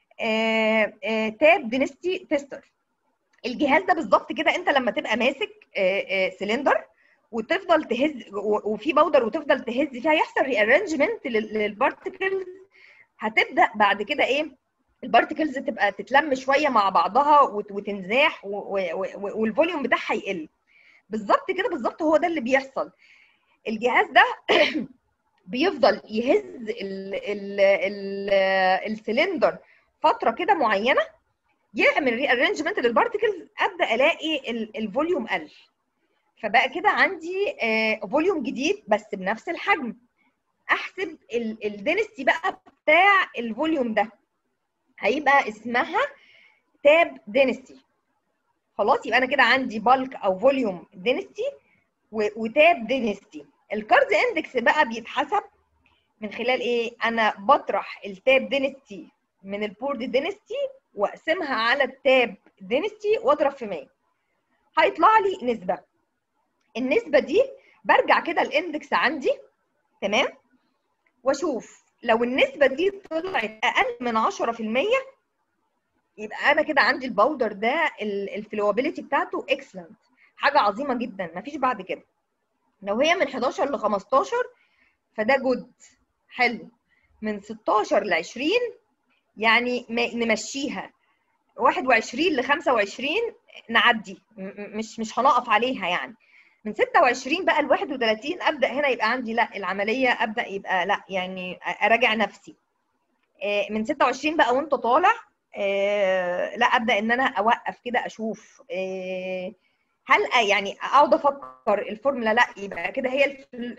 تاب دينستي تيستر الجهاز ده بالظبط كده انت لما تبقى ماسك سلندر وتفضل تهز وفي بودر وتفضل تهز فيها يحصل ري ارانجمنت للبارتكلز هتبدا بعد كده ايه البارتكلز تبقى تتلم شويه مع بعضها وتنزاح والفوليوم بتاعها يقل بالظبط كده بالظبط هو ده اللي بيحصل الجهاز ده بيفضل يهز ال ال ال السلندر فتره كده معينه يعمل ري ارينجمنت للبارتكلز ابدا الاقي الفوليوم قل فبقى كده عندي فوليوم جديد بس بنفس الحجم احسب الدنستي بقى بتاع الفوليوم ده هيبقى اسمها تاب دينستي خلاص يبقى انا كده عندي بالك او فوليوم دينستي وتاب دينستي الكارز اندكس بقى بيتحسب من خلال ايه انا بطرح التاب دينستي من البورد دينستي واقسمها على التاب دينستي واضرب في 100 هيطلع لي نسبه النسبه دي برجع كده الاندكس عندي تمام واشوف لو النسبه دي طلعت اقل من 10% يبقى انا كده عندي الباودر ده الفلوابيلتي بتاعته اكسلنت حاجه عظيمه جدا مفيش بعد كده لو هي من 11 ل 15 فده جود حلو من 16 ل 20 يعني نمشيها 21 ل 25 نعدي مش مش هنقف عليها يعني من 26 بقى ل 31 ابدا هنا يبقى عندي لا العمليه ابدا يبقى لا يعني اراجع نفسي من 26 بقى وانت طالع لا ابدا ان انا اوقف كده اشوف هل يعني اقعد افكر الفورمولا لا يبقى كده هي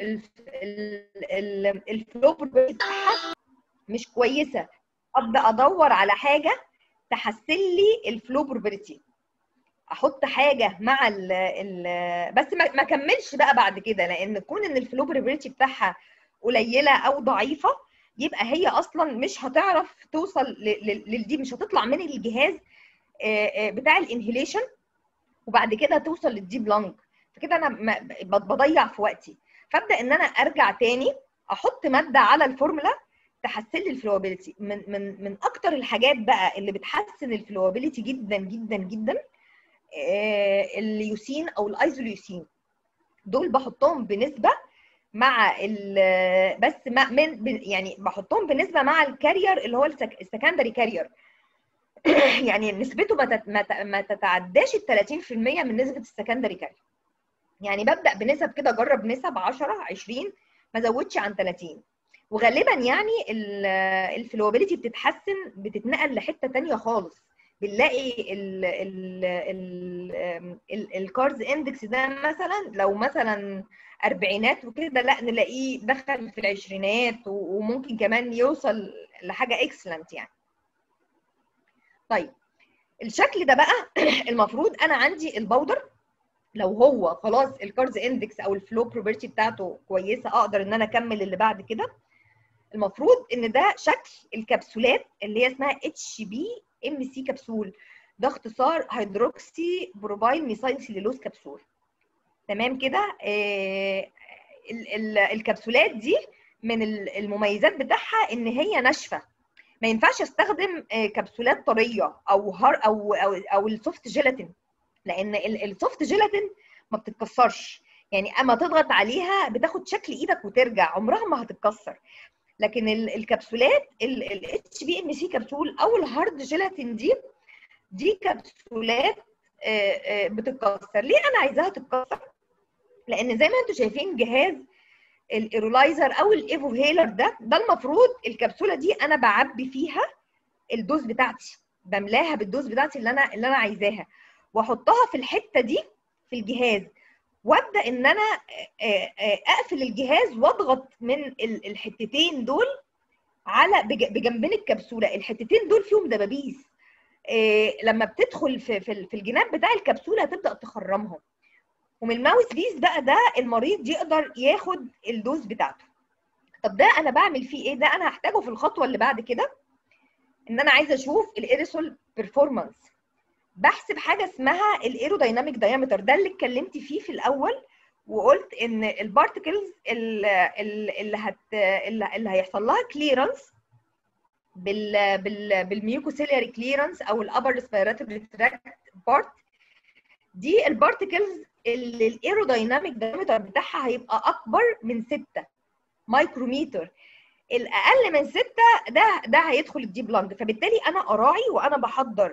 الفلو بتاعها مش كويسه ابدا ادور على حاجه تحسن لي الفلو بروبرتي احط حاجه مع ال ال بس ما, ما كملش بقى بعد كده لان كون ان الفلو بروبرتي بتاعها قليله او ضعيفه يبقى هي اصلا مش هتعرف توصل لدي مش هتطلع من الجهاز بتاع الانهيليشن وبعد كده توصل للديب لانج فكده انا بضيع في وقتي فابدا ان انا ارجع تاني احط ماده على الفورمولا تحسن لي الفلوابيلتي من من من اكتر الحاجات بقى اللي بتحسن الفلوابيلتي جدا جدا جدا اليوسين او الايزوليوسين دول بحطهم بنسبه مع بس مع من يعني بحطهم بنسبه مع الكارير اللي هو السكندري كارير يعني نسبته ما ما تتعداش ال 30% من نسبه السكندري كارير يعني ببدا بنسب كده اجرب نسب 10 20 ما ازودش عن 30 وغالبا يعني الفلوابيلتي بتتحسن بتتنقل لحته ثانيه خالص بنلاقي الكارز اندكس ده مثلا لو مثلا اربعينات وكده لا نلاقيه دخل في العشرينات وممكن كمان يوصل لحاجه اكسلنت يعني طيب الشكل ده بقى المفروض انا عندي الباودر لو هو خلاص الكارز اندكس او الفلو بروبرتي بتاعته كويسه اقدر ان انا اكمل اللي بعد كده المفروض ان ده شكل الكبسولات اللي هي اسمها اتش بي ام سي كبسول ده اختصار هيدروكسي بروبايل ميثايل سيلولوز كبسول تمام كده آه الكبسولات دي من المميزات بتاعها ان هي ناشفه ما ينفعش استخدم كبسولات طريه او هار او او, أو السوفت جيلاتين لان السوفت جيلاتين ما بتتكسرش يعني اما تضغط عليها بتاخد شكل ايدك وترجع عمرها ما هتتكسر لكن الكبسولات الاتش بي ام سي كبسول او الهارد جيلاتين دي دي كبسولات بتتكسر ليه انا عايزاها تتكسر لان زي ما انتم شايفين جهاز الايرولايزر او الايفو هيلر ده ده المفروض الكبسوله دي انا بعبي فيها الدوز بتاعتي بملاها بالدوز بتاعتي اللي انا اللي انا عايزاها واحطها في الحته دي في الجهاز وابدا ان انا اقفل الجهاز واضغط من الحتتين دول على بجنبين الكبسوله الحتتين دول فيهم دبابيس لما بتدخل في في الجناب بتاع الكبسوله هتبدا تخرمهم ومن الماوس بيس بقى ده المريض يقدر ياخد الدوز بتاعته طب ده انا بعمل فيه ايه ده انا هحتاجه في الخطوه اللي بعد كده ان انا عايزه اشوف الايريسول بيرفورمانس بحسب حاجه اسمها الايرودايناميك دايمتر ده اللي اتكلمت فيه في الاول وقلت ان البارتكلز اللي, اللي هت اللي هيحصل لها كليرنس بال بال بالميوكوسيلياري كليرنس او الابر ريسبيراتوري تراكت بارت دي البارتكلز اللي الايرودايناميك دايمتر بتاعها هيبقى اكبر من 6 مايكروميتر الاقل من 6 ده ده هيدخل الديب لانج فبالتالي انا اراعي وانا بحضر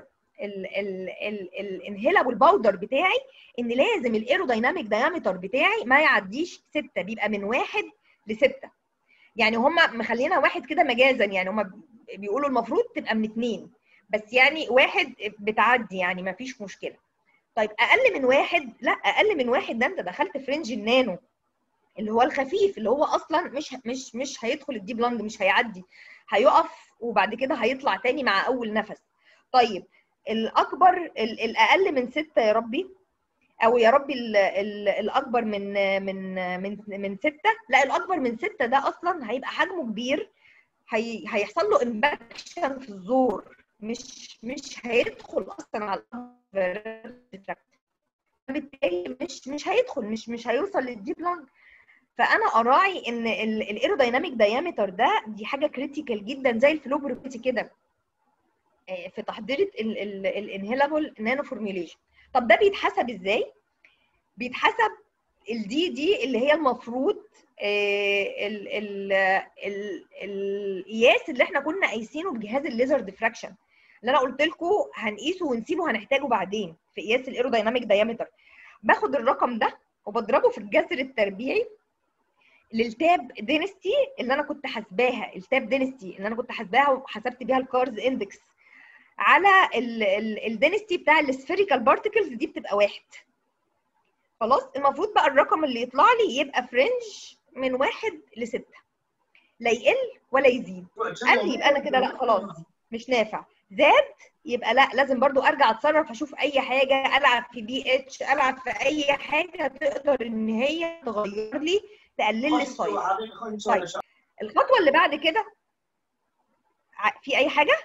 الانهيلابل باودر بتاعي ان لازم الايرودايناميك دايمتر بتاعي ما يعديش 6 بيبقى من 1 ل 6 يعني هم مخلينا واحد كده مجازا يعني هم بيقولوا المفروض تبقى من 2 بس يعني واحد بتعدي يعني ما فيش مشكله طيب اقل من واحد لا اقل من واحد ده انت دخلت في رينج النانو اللي هو الخفيف اللي هو اصلا مش مش مش هيدخل الديب لانج مش هيعدي هيقف وبعد كده هيطلع تاني مع اول نفس طيب الاكبر ال- الاقل من ستة يا ربي او يا ربي ال- ال- الاكبر من من من من ستة لا الاكبر من ستة ده اصلا هيبقى حجمه كبير هي هيحصل له امباكشن في الزور مش مش هيدخل اصلا على الupper بالتالي مش مش هيدخل مش مش هيوصل للديب لانج فانا اراعي ان الايرودايناميك دايمتر ده دي حاجه كريتيكال جدا زي الفلو بروبرتي كده آه، في تحضير الانهيلابل نانو فورميوليشن طب ده بيتحسب ازاي بيتحسب الدي دي اللي هي المفروض آه، ال- ال- ال- القياس اللي احنا كنا قايسينه بجهاز الليزر ديفراكشن اللي انا قلت لكم هنقيسه ونسيبه هنحتاجه بعدين في قياس الايرودايناميك دايمتر باخد الرقم ده وبضربه في الجذر التربيعي للتاب دينستي اللي انا كنت حاسباها التاب دينستي اللي انا كنت حاسباها وحسبت بيها الكارز اندكس على الدينستي بتاع السفيريكال بارتكلز دي بتبقى واحد خلاص المفروض بقى الرقم اللي يطلع لي يبقى فرنج من واحد لستة لا يقل ولا يزيد قال لي يبقى انا كده لا خلاص مش نافع زاد يبقى لا لازم برضو ارجع اتصرف اشوف اي حاجه العب في بي اتش العب في اي حاجه تقدر ان هي تغير لي تقلل لي السايز طيب الخطوه اللي بعد كده ع- في اي حاجه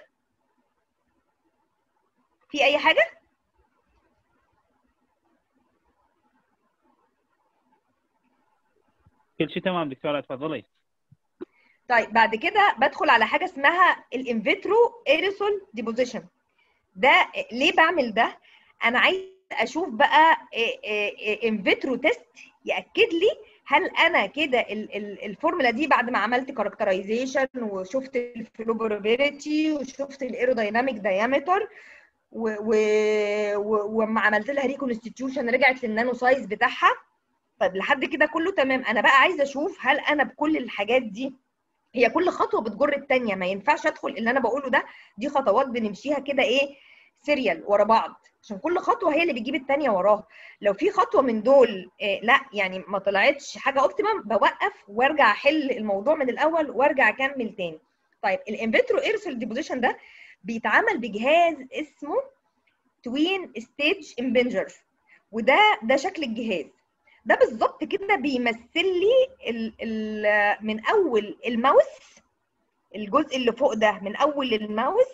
في اي حاجه كل شيء تمام دكتوره تفضلي طيب بعد كده بدخل على حاجه اسمها الانفيترو ايريسول ديبوزيشن ده ليه بعمل ده انا عايز اشوف بقى انفيترو تيست ياكد لي هل انا كده ال- ال- الفورمولا دي بعد ما عملت كاركترايزيشن وشفت الفلوبرابيلتي وشفت الايرودايناميك دايمتر وما عملت لها ريكونستيتيوشن رجعت للنانو سايز بتاعها طيب لحد كده كله تمام انا بقى عايزه اشوف هل انا بكل الحاجات دي هي كل خطوه بتجر الثانيه ما ينفعش ادخل اللي انا بقوله ده دي خطوات بنمشيها كده ايه سيريال ورا بعض عشان كل خطوه هي اللي بتجيب الثانيه وراها لو في خطوه من دول إيه لا يعني ما طلعتش حاجه اوبتيمم بوقف وارجع احل الموضوع من الاول وارجع اكمل تاني طيب الانفيترو ايرسل ديبوزيشن ده بيتعمل بجهاز اسمه توين ستيج امبنجر وده ده شكل الجهاز ده بالظبط كده بيمثل لي ال ال من اول الماوس الجزء اللي فوق ده من اول الماوس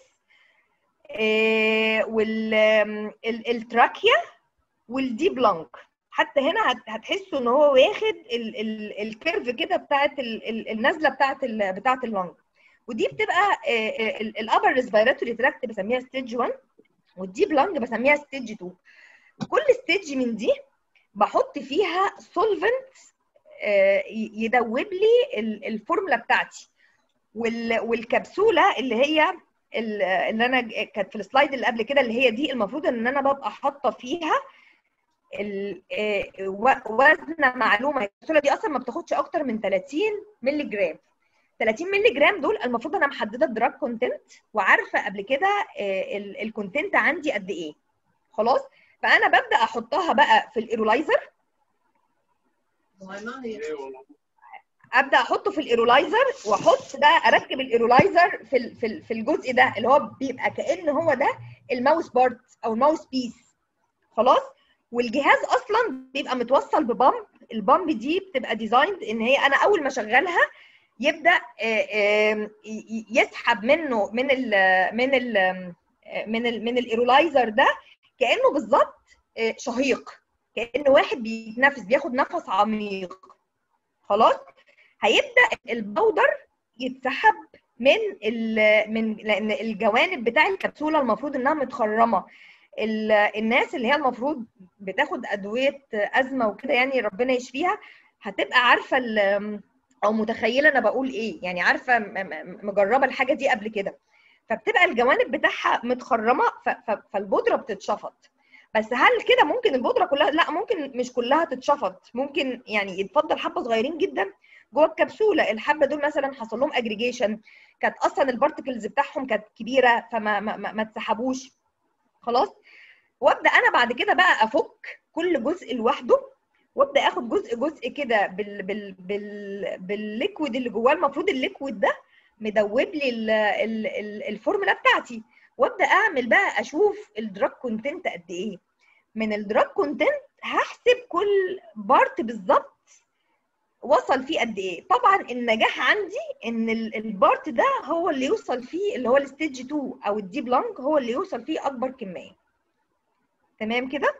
آه، وال آم، ال- التراكيا والديب لانج حتى هنا هت- هتحسوا ان هو واخد ال- ال- الكيرف كده بتاعت ال- ال- النازله بتاعت ال- بتاعت اللانج ودي بتبقى الابر ريسبيراتوري تراكت بسميها ستيج 1 والديب لانج بسميها ستيج 2 كل ستيج من دي بحط فيها سولفنت يدوب لي ال- الفورمولا بتاعتي وال- والكبسوله اللي هي ال- اللي انا ج- كانت في السلايد اللي قبل كده اللي هي دي المفروض ان انا ببقى حاطه فيها ال- آه، و- وزن معلومه الكبسوله دي اصلا ما بتاخدش اكتر من 30 مللي جرام 30 مللي جرام دول المفروض انا محدده الدراج كونتنت وعارفه قبل كده الكونتنت عندي قد ايه خلاص فانا ببدا احطها بقى في الايرولايزر ابدا احطه في الايرولايزر واحط بقى اركب الايرولايزر في ال- في ال- في الجزء ده اللي هو بيبقى كان هو ده الماوس بارت او الماوس بيس خلاص والجهاز اصلا بيبقى متوصل ببامب البامب دي بتبقى ديزايند ان هي انا اول ما اشغلها يبدا آه، آه، ي- ي- يسحب منه من ال من ال من ال من الايرولايزر ده كانه بالظبط آه، شهيق كان واحد بيتنفس بياخد نفس عميق خلاص هيبدا البودر يتسحب من ال من لان الجوانب بتاع الكبسوله المفروض انها متخرمه ال- الناس اللي هي المفروض بتاخد ادويه ازمه وكده يعني ربنا يشفيها هتبقى عارفه ال- او متخيله انا بقول ايه يعني عارفه م- م- مجربه الحاجه دي قبل كده فبتبقى الجوانب بتاعها متخرمه ف- ف- فالبودره بتتشفط بس هل كده ممكن البودره كلها لا ممكن مش كلها تتشفط ممكن يعني يتفضل حبه صغيرين جدا جوه الكبسوله الحبه دول مثلا حصل لهم اجريجيشن كانت اصلا البارتكلز بتاعهم كانت كبيره فما ما, ما, ما اتسحبوش خلاص وابدا انا بعد كده بقى افك كل جزء لوحده وابدا اخد جزء جزء كده بال بال بال بالليكويد اللي جواه المفروض الليكويد ده مدوب لي ال- ال- ال- الفورمولا بتاعتي وابدا اعمل بقى اشوف الدراج كونتنت قد ايه من الدراج كونتنت هحسب كل بارت بالظبط وصل فيه قد ايه طبعا النجاح عندي ان البارت ده هو اللي يوصل فيه اللي هو الستيج 2 او الديب لونج هو اللي يوصل فيه اكبر كميه تمام كده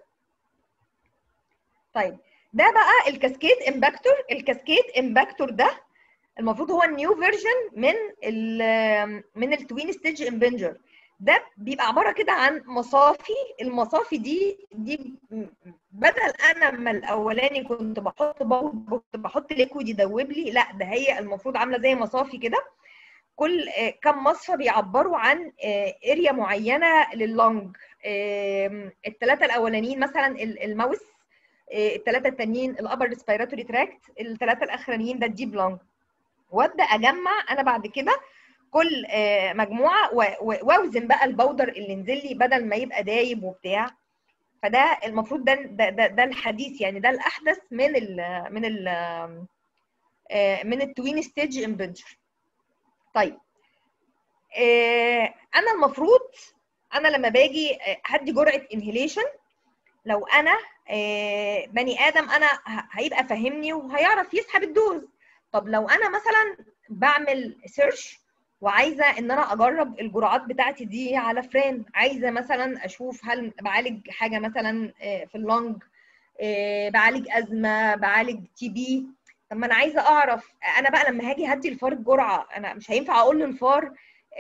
طيب ده بقى الكاسكيد امباكتور الكاسكيد امباكتور ده المفروض هو النيو فيرجن من ال من التوين ستيج امبنجر ده بيبقى عباره كده عن مصافي المصافي دي دي بدل انا ما الاولاني كنت بحط كنت بحط ليكويد يدوب لي لا ده هي المفروض عامله زي مصافي كده كل كم مصفى بيعبروا عن اريا معينه لللونج الثلاثه الاولانيين مثلا الماوس الثلاثه التانيين الابر ريسبيراتوري تراكت الثلاثه الاخرانيين ده الديب لونج وابدا اجمع انا بعد كده كل مجموعه واوزن بقى البودر اللي نزل لي بدل ما يبقى دايب وبتاع فده المفروض ده ده, ده, ده الحديث يعني ده الاحدث من ال من ال من التوين ستيج امبنجر طيب انا المفروض انا لما باجي هدي جرعه انهيليشن لو انا بني ادم انا هيبقى فاهمني وهيعرف يسحب الدوز طب لو انا مثلا بعمل سيرش وعايزه ان انا اجرب الجرعات بتاعتي دي على فران عايزه مثلا اشوف هل بعالج حاجه مثلا في اللونج بعالج ازمه بعالج تي بي طب ما انا عايزه اعرف انا بقى لما هاجي هدي الفار الجرعه انا مش هينفع اقول للفار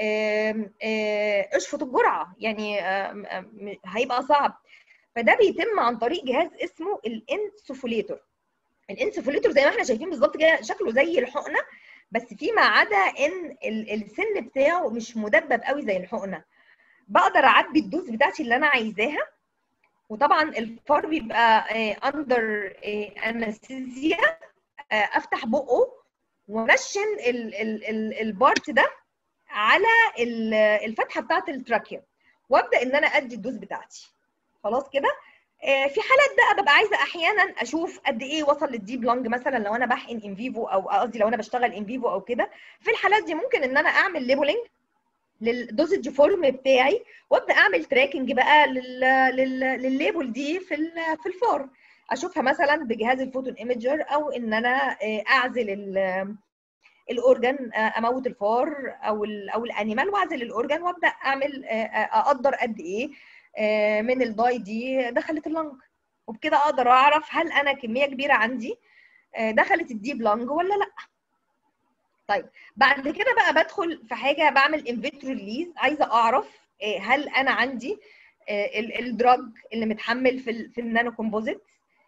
اشفط الجرعه يعني هيبقى صعب فده بيتم عن طريق جهاز اسمه الانسوفوليتور الانسوفوليتور زي ما احنا شايفين بالظبط كده شكله زي الحقنه بس فيما عدا ان السن بتاعه مش مدبب قوي زي الحقنه بقدر اعبي الدوز بتاعتي اللي انا عايزاها وطبعا الفار بيبقى اندر انستيزيا افتح بقه ونشن البارت ده على الفتحه بتاعت التراكيا وابدا ان انا ادي الدوز بتاعتي خلاص كده في حالات بقى ببقى عايزه احيانا اشوف قد ايه وصل للديب لونج مثلا لو انا بحقن ان فيفو او قصدي لو انا بشتغل ان فيفو او كده في الحالات دي ممكن ان انا اعمل ليبلنج للدوزج فورم بتاعي وابدا اعمل تراكنج بقى لل... لل... للليبل دي في ال... في الفار اشوفها مثلا بجهاز الفوتون ايمجر او ان انا اعزل ال... الاورجن اموت الفار او ال... او الانيمال واعزل الاورجن وابدا اعمل اقدر قد ايه من الداي دي دخلت اللنج وبكده اقدر اعرف هل انا كميه كبيره عندي دخلت الديب لانج ولا لا طيب بعد كده بقى بدخل في حاجه بعمل انفيترو ريليز عايزه اعرف هل انا عندي الدراج اللي متحمل في في النانو كومبوزيت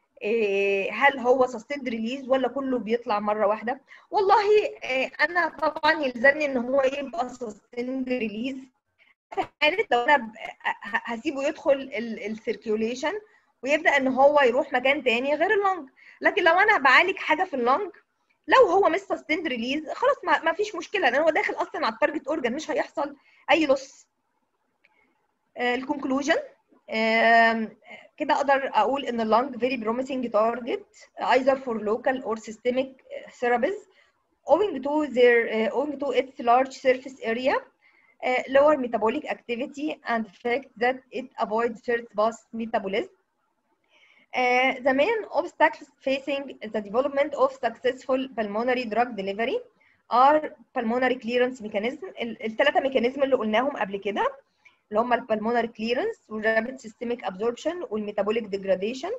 هل هو سستيند ريليز ولا كله بيطلع مره واحده والله انا طبعا يلزمني ان هو يبقى سستيند ريليز حاله لو انا هسيبه يدخل السيركيوليشن ويبدا ان هو يروح مكان تاني غير اللونج لكن لو انا بعالج حاجه في اللونج لو هو مش سستيند ريليز خلاص ما, ما فيش مشكله لان هو داخل اصلا على التارجت اورجان مش هيحصل اي لص الكونكلوجن كده اقدر اقول ان اللونج very promising target either for local or systemic therapies owing to their uh, owing to its large surface area uh, lower metabolic activity and the fact that it avoids first pass metabolism. Uh, the main obstacles facing the development of successful pulmonary drug delivery are pulmonary clearance mechanism الثلاثه ميكانيزم اللي قلناهم قبل كده اللي هم البلمونري كليرنس والرابid systemic absorption والmetabolic degradation.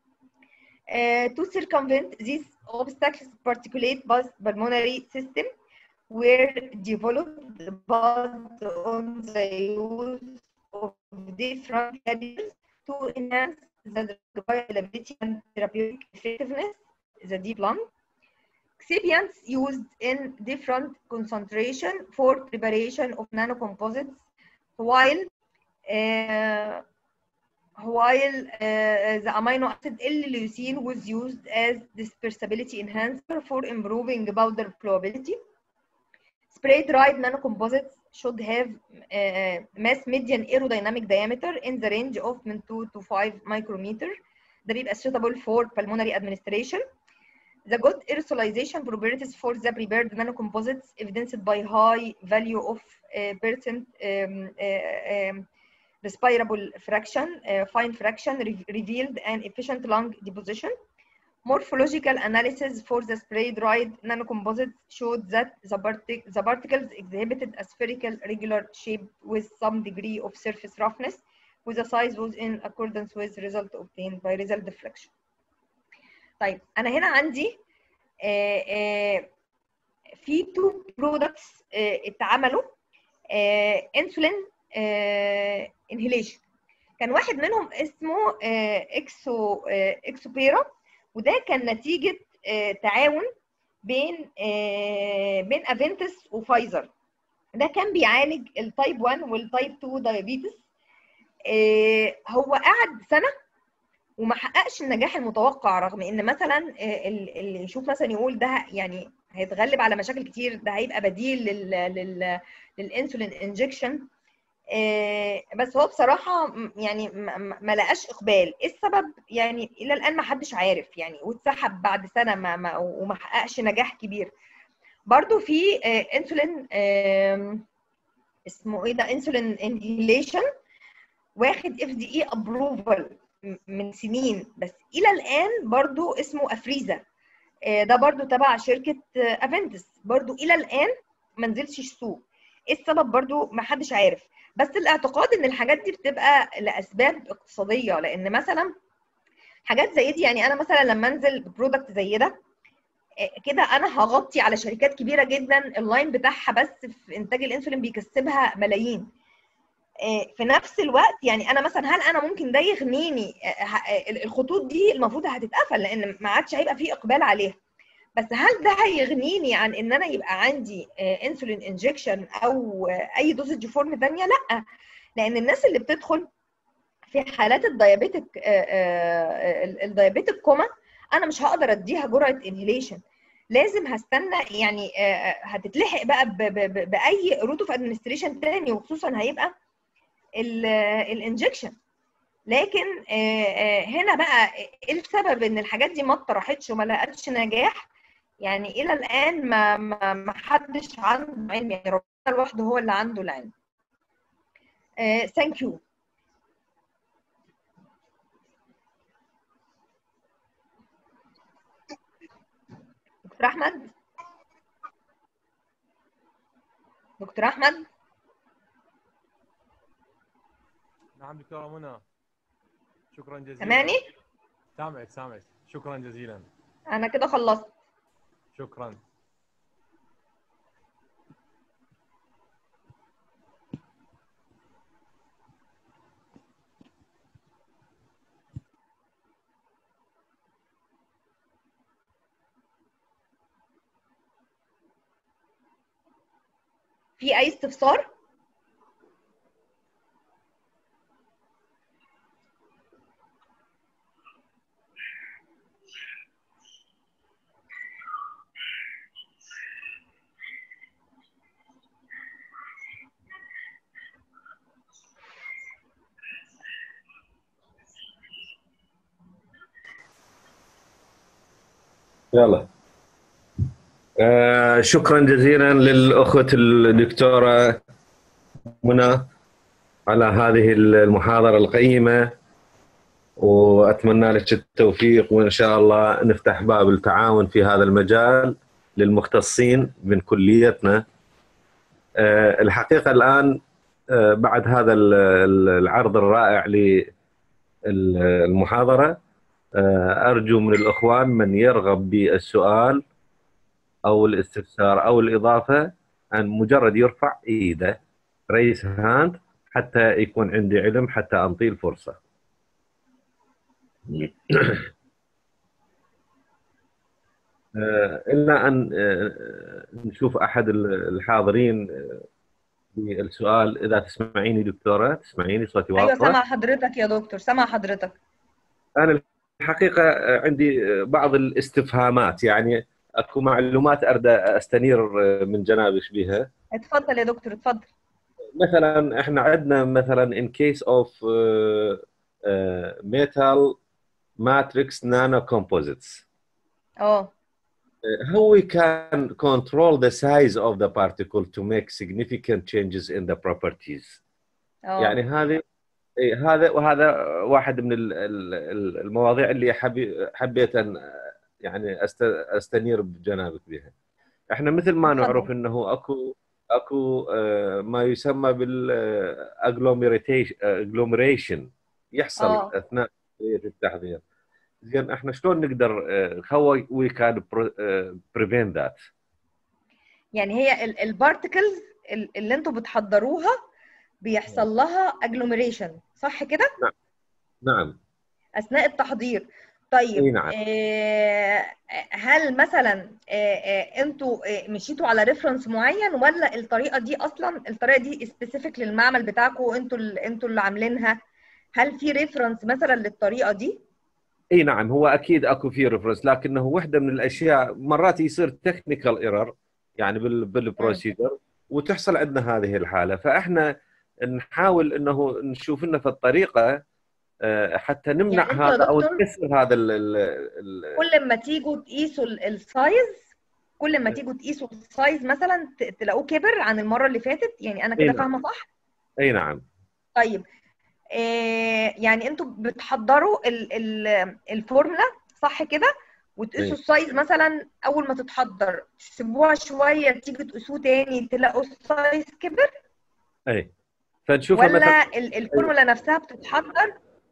Uh, to circumvent these obstacles, particulate pulmonary system were developed based on the use of different caddies to enhance the viability and therapeutic effectiveness, the deep lung. Excipients used in different concentration for preparation of nanocomposites while uh, while uh, the amino acid L-leucine was used as dispersibility enhancer for improving powder flowability. Spray dried nanocomposites should have uh, mass median aerodynamic diameter in the range of من 2 to 5 micrometer. ده بيبقى suitable for pulmonary administration. The good aerosolization properties for the prepared nanocomposites evidenced by high value of uh, percent um, uh, um, respirable fraction, uh, fine fraction re revealed an efficient lung deposition. Morphological analysis for the spray dried nanocomposites showed that the, partic the particles exhibited a spherical regular shape with some degree of surface roughness, with the size was in accordance with result obtained by result deflection. طيب انا هنا عندي آه آه في تو برودكتس اتعملوا انسولين انهيليشن كان واحد منهم اسمه اكسو اكسوبيرا وده كان نتيجه تعاون بين بين افنتس وفايزر ده كان بيعالج التايب 1 والتايب 2 دايابيتس هو قعد سنه وما حققش النجاح المتوقع رغم ان مثلا اللي يشوف مثلا يقول ده يعني هيتغلب على مشاكل كتير ده هيبقى بديل لل لل للانسولين انجكشن بس هو بصراحه يعني ما لقاش اقبال ايه السبب يعني الى الان ما حدش عارف يعني واتسحب بعد سنه ما, ما وما حققش نجاح كبير برضو في انسولين اسمه ايه ده انسولين انهيليشن واخد اف دي اي ابروفال من سنين بس الى الان برضو اسمه افريزا ده برضو تبع شركه افنتس برضو الى الان ما نزلش السوق ايه السبب برضو ما حدش عارف بس الاعتقاد ان الحاجات دي بتبقى لاسباب اقتصاديه لان مثلا حاجات زي دي يعني انا مثلا لما انزل برودكت زي ده كده انا هغطي على شركات كبيره جدا اللاين بتاعها بس في انتاج الانسولين بيكسبها ملايين في نفس الوقت يعني انا مثلا هل انا ممكن ده يغنيني الخطوط دي المفروض هتتقفل لان ما عادش هيبقى في اقبال عليها بس هل ده هيغنيني عن ان انا يبقى عندي انسولين انجكشن او اي دوزج فورم ثانيه لا لان الناس اللي بتدخل في حالات الديابيتك الديابيتك كوما انا مش هقدر اديها جرعه انهيليشن لازم هستنى يعني هتتلحق بقى باي روت اوف ادمنستريشن تاني وخصوصا هيبقى الانجكشن لكن هنا بقى ايه السبب ان الحاجات دي ما اتطرحتش وما لقتش نجاح يعني الى الان ما ما, ما حدش عنده علم يعني ربنا لوحده هو اللي عنده العلم ثانك يو دكتور احمد دكتور احمد نعم دكتورة منى شكرا جزيلا سامعني؟ سامعك سامعك شكرا جزيلا انا كده خلصت شكرا في اي استفسار يلا آه شكرا جزيلا للأخت الدكتورة منى على هذه المحاضرة القيمة وأتمنى لك التوفيق وإن شاء الله نفتح باب التعاون في هذا المجال للمختصين من كليتنا آه الحقيقة الآن آه بعد هذا العرض الرائع للمحاضرة أرجو من الإخوان من يرغب بالسؤال او الاستفسار او الاضافه ان مجرد يرفع ايده ريس هاند حتى يكون عندي علم حتى انطيه الفرصه. الا ان نشوف احد الحاضرين بالسؤال اذا تسمعيني دكتوره تسمعيني صوتي واضح ايوه سامع حضرتك يا دكتور سامع حضرتك انا الحقيقه عندي بعض الاستفهامات يعني اكو معلومات اريد استنير من جنابك بها اتفضل يا دكتور اتفضل مثلا احنا عندنا مثلا in case of uh, uh, metal matrix nano composites اه how we can control the size of the particle to make significant changes in the properties اه يعني هذه إيه، هذا وهذا واحد من ال- ال- ال- المواضيع اللي حبي حبيت ان يعني أست- استنير بجنابك بها. احنا مثل ما اتفضل. نعرف انه اكو اكو آه، ما يسمى بالاجلوميريشن يحصل آه. اثناء عمليه التحضير. زين احنا شلون نقدر هو وي كان بريفنت ذات؟ يعني هي البارتكلز اللي انتوا بتحضروها بيحصل لها اجلوميريشن صح كده نعم اثناء التحضير طيب إي نعم. آه هل مثلا آه آه انتوا آه مشيتوا على ريفرنس معين ولا الطريقه دي اصلا الطريقه دي سبيسيفيك للمعمل بتاعكم انتوا ال- انتوا اللي عاملينها هل في ريفرنس مثلا للطريقه دي اي نعم هو اكيد اكو في ريفرنس لكنه وحده من الاشياء مرات يصير تكنيكال ايرور يعني بال بالبروسيدر وتحصل عندنا هذه الحاله فاحنا نحاول انه نشوف لنا في الطريقه آه، حتى نمنع يعني أنت يا هذا او دكتور نكسر هذا ال ال ال كل ما تيجوا تقيسوا ال- السايز كل ما تيجوا تقيسوا السايز مثلا ت- تلاقوه كبر عن المره اللي فاتت يعني انا إي كده نعم. فاهمه صح اي نعم طيب آه يعني انتوا بتحضروا ال ال الفورمولا صح كده وتقيسوا إيه. السايز مثلا اول ما تتحضر تسيبوها شويه تيجي تقيسوه تاني تلاقوا السايز كبر اي فنشوفها ولا مثلا ال- الفورمولا نفسها بتتحضر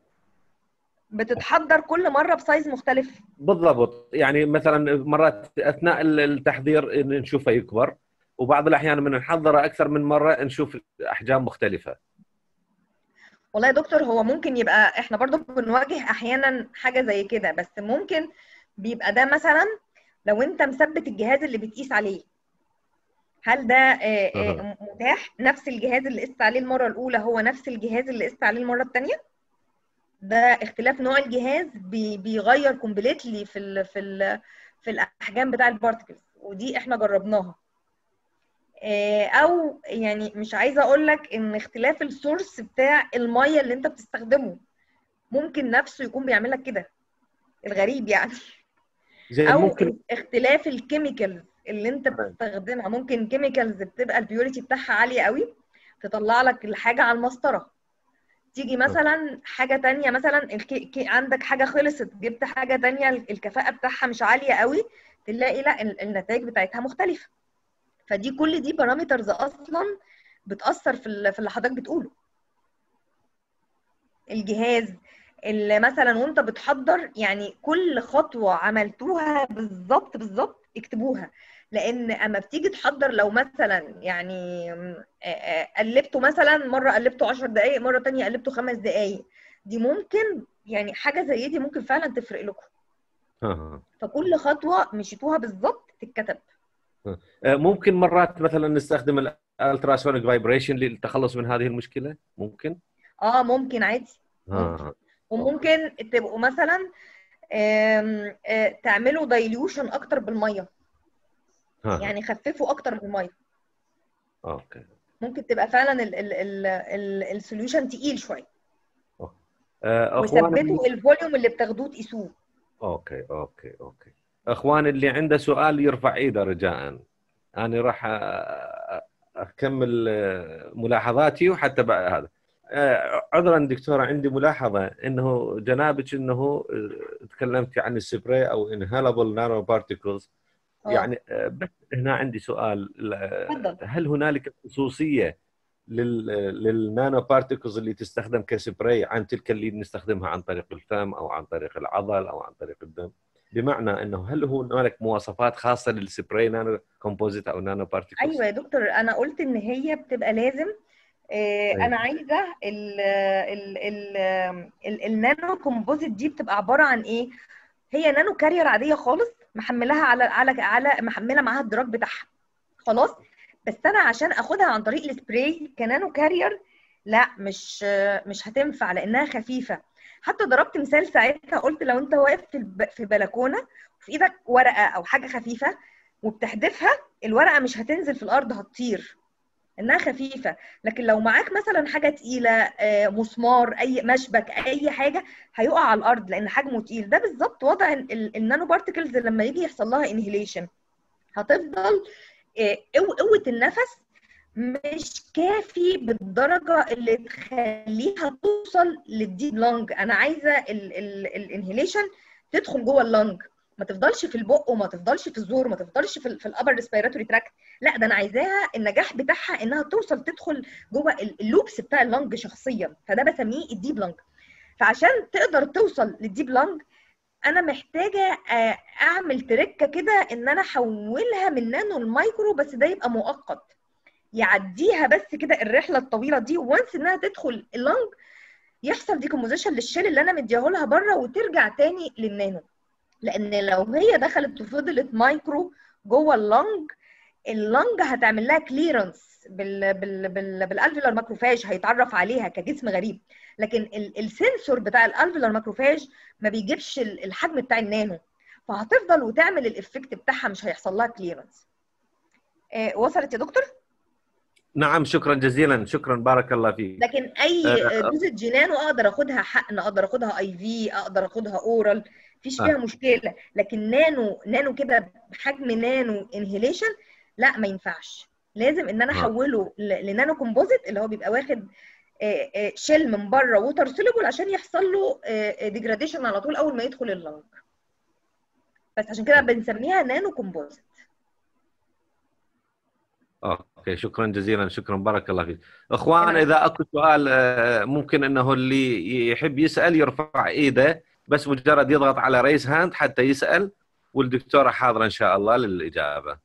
بتتحضر كل مره بسايز مختلف بالضبط يعني مثلا مرات اثناء ال- التحضير نشوفه يكبر وبعض الاحيان من نحضره اكثر من مره نشوف احجام مختلفه والله يا دكتور هو ممكن يبقى احنا برضو بنواجه احيانا حاجه زي كده بس ممكن بيبقى ده مثلا لو انت مثبت الجهاز اللي بتقيس عليه هل ده آه، آه، أها. متاح نفس الجهاز اللي قست عليه المره الاولى هو نفس الجهاز اللي قست عليه المره الثانيه ده اختلاف نوع الجهاز بي- بيغير كومبليتلي في ال في ال في الاحجام بتاع البارتكلز ودي احنا جربناها آه، او يعني مش عايزه اقول لك ان اختلاف السورس بتاع الميه اللي انت بتستخدمه ممكن نفسه يكون بيعمل لك كده الغريب يعني زي او ممكن اختلاف الكيميكالز اللي انت تمام. بتستخدمها ممكن كيميكالز بتبقى البيوريتي بتاعها عاليه قوي تطلع لك الحاجه على المسطره تيجي مثلا حاجه تانية مثلا الكي... كي... عندك حاجه خلصت جبت حاجه تانية الكفاءه بتاعها مش عاليه قوي تلاقي لا ال- النتائج بتاعتها مختلفه فدي كل دي بارامترز اصلا بتاثر في ال- في اللي حضرتك بتقوله الجهاز اللي مثلا وانت بتحضر يعني كل خطوه عملتوها بالظبط بالظبط اكتبوها لان اما بتيجي تحضر لو مثلا يعني آه، آه، قلبته مثلا مره قلبته 10 دقائق مره تانية قلبته خمس دقائق دي ممكن يعني حاجه زي دي ممكن فعلا تفرق لكم آه. فكل خطوه مشيتوها بالظبط تتكتب آه، ممكن مرات مثلا نستخدم الالتراسونيك فايبريشن للتخلص من هذه المشكله ممكن اه ممكن عادي آه. وممكن تبقوا مثلا آم، آه، تعملوا دايليوشن اكتر بالميه آه. يعني خففوا اكتر بالميه اوكي ممكن تبقى فعلا السوليوشن تقيل شويه آه، اخوان وثبتوا الفوليوم اللي بتاخدوه تقيسوه اوكي اوكي اوكي اخوان اللي عنده سؤال يرفع ايده رجاء انا راح أ- اكمل آه، ملاحظاتي وحتى بعد هذا آه، عذرا دكتوره عندي ملاحظه انه جنابك انه آه، تكلمتي عن السبراي او انهالبل نانو بارتيكلز آه. يعني آه، بس هنا عندي سؤال تفضل. هل هنالك خصوصيه لل للنانو بارتيكلز اللي تستخدم كسبراي عن تلك اللي نستخدمها عن طريق الفم او عن طريق العضل او عن طريق الدم بمعنى انه هل هنالك مواصفات خاصه للسبراي نانو كومبوزيت او نانو بارتيكلز ايوه يا دكتور انا قلت ان هي بتبقى لازم آه، أيوة. انا عايزه ال ال ال ال النانو كومبوزيت دي بتبقى عباره عن ايه هي نانو كارير عاديه خالص محملها على على على محمله معاها الدراج بتاعها خلاص بس انا عشان اخدها عن طريق السبراي كنانو كارير لا مش مش هتنفع لانها خفيفه حتى ضربت مثال ساعتها قلت لو انت واقف في الب- في بلكونه وفي ايدك ورقه او حاجه خفيفه وبتحدفها الورقه مش هتنزل في الارض هتطير انها خفيفه لكن لو معاك مثلا حاجه تقيله آه، مسمار اي مشبك اي حاجه هيقع على الارض لان حجمه تقيل ده بالظبط وضع ال- ال- النانو بارتكلز لما يجي يحصل لها انهيليشن هتفضل آه، قو- قوه النفس مش كافي بالدرجه اللي تخليها توصل للديب لونج انا عايزه الانهيليشن تدخل جوه اللنج ما تفضلش في البق وما تفضلش في الزور ما تفضلش في, في الابر ريسبيراتوري تراكت لا ده انا عايزاها النجاح بتاعها انها توصل تدخل جوه ال- اللوبس بتاع اللنج شخصيا فده بسميه الديب لنج فعشان تقدر توصل للديب لنج انا محتاجه آه، اعمل تركه كده ان انا احولها من نانو المايكرو بس ده يبقى مؤقت يعديها بس كده الرحله الطويله دي وانس انها تدخل اللنج يحصل ديكومبوزيشن للشيل اللي انا مدياه لها بره وترجع تاني للنانو لان لو هي دخلت وفضلت مايكرو جوه اللنج اللنج هتعمل لها كليرنس بال بال بال بالالفيولار ماكروفاج هيتعرف عليها كجسم غريب لكن ال- السنسور بتاع الالفيولار ماكروفاج ما بيجيبش ال- الحجم بتاع النانو فهتفضل وتعمل الافكت بتاعها مش هيحصل لها كليرنس آه وصلت يا دكتور نعم شكرا جزيلا شكرا بارك الله فيك لكن اي آه، دوزة جينانو اقدر اخدها حقن اقدر اخدها اي في اقدر اخدها اورال مفيش فيها آه. مشكله لكن نانو نانو كده بحجم نانو انهيليشن لا ما ينفعش لازم ان انا آه. احوله ل- لنانو كومبوزيت اللي هو بيبقى واخد آه، آه، شيل من بره ووتر سوليبل عشان يحصل له ديجراديشن على طول اول ما يدخل اللنج بس عشان كده بنسميها نانو كومبوزيت اوكي شكرا جزيلا شكرا بارك الله فيك اخوان تمام. اذا اكو سؤال آه، ممكن انه اللي يحب يسال يرفع ايده بس مجرد يضغط على ريس هاند حتى يسال والدكتوره حاضره ان شاء الله للاجابه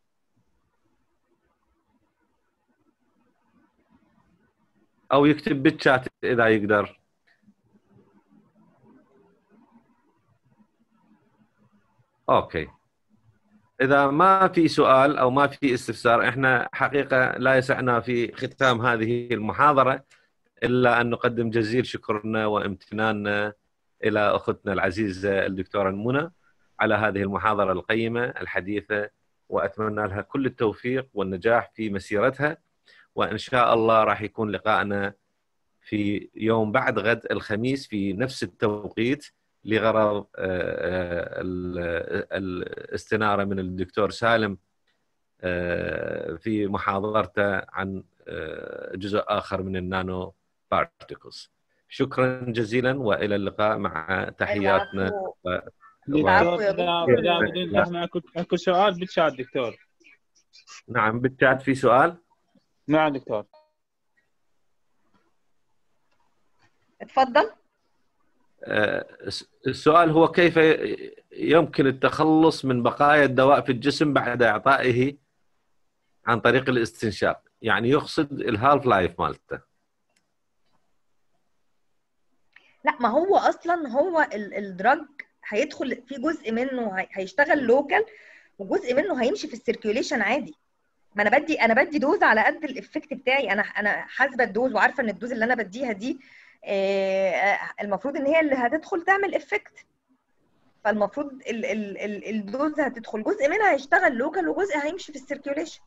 او يكتب بالشات اذا يقدر اوكي اذا ما في سؤال او ما في استفسار احنا حقيقه لا يسعنا في ختام هذه المحاضره الا ان نقدم جزيل شكرنا وامتناننا الى اختنا العزيزه الدكتوره منى على هذه المحاضره القيمه الحديثه واتمنى لها كل التوفيق والنجاح في مسيرتها وان شاء الله راح يكون لقائنا في يوم بعد غد الخميس في نفس التوقيت لغرض آه، آه، ال- الاستناره من الدكتور سالم آه، في محاضرته عن آه، جزء اخر من النانو بارتيكلز شكرا جزيلا والى اللقاء مع تحياتنا العفو. دكتور يا اذا دكتور. اذا بدون زحمه اكو اكو سؤال بالشات دكتور نعم بالشات في سؤال نعم دكتور اتفضل آه، السؤال هو كيف يمكن التخلص من بقايا الدواء في الجسم بعد اعطائه عن طريق الاستنشاق يعني يقصد الهالف لايف مالته لا ما هو اصلا هو ال- الدراج هيدخل في جزء منه هي- هيشتغل لوكال وجزء منه هيمشي في السيركيوليشن عادي ما انا بدي انا بدي دوز على قد الافكت بتاعي انا انا حاسبه الدوز وعارفه ان الدوز اللي انا بديها دي آه، آه، المفروض ان هي اللي هتدخل تعمل افكت فالمفروض ال ال ال الدوز هتدخل جزء منها هيشتغل لوكال وجزء هيمشي في السيركيوليشن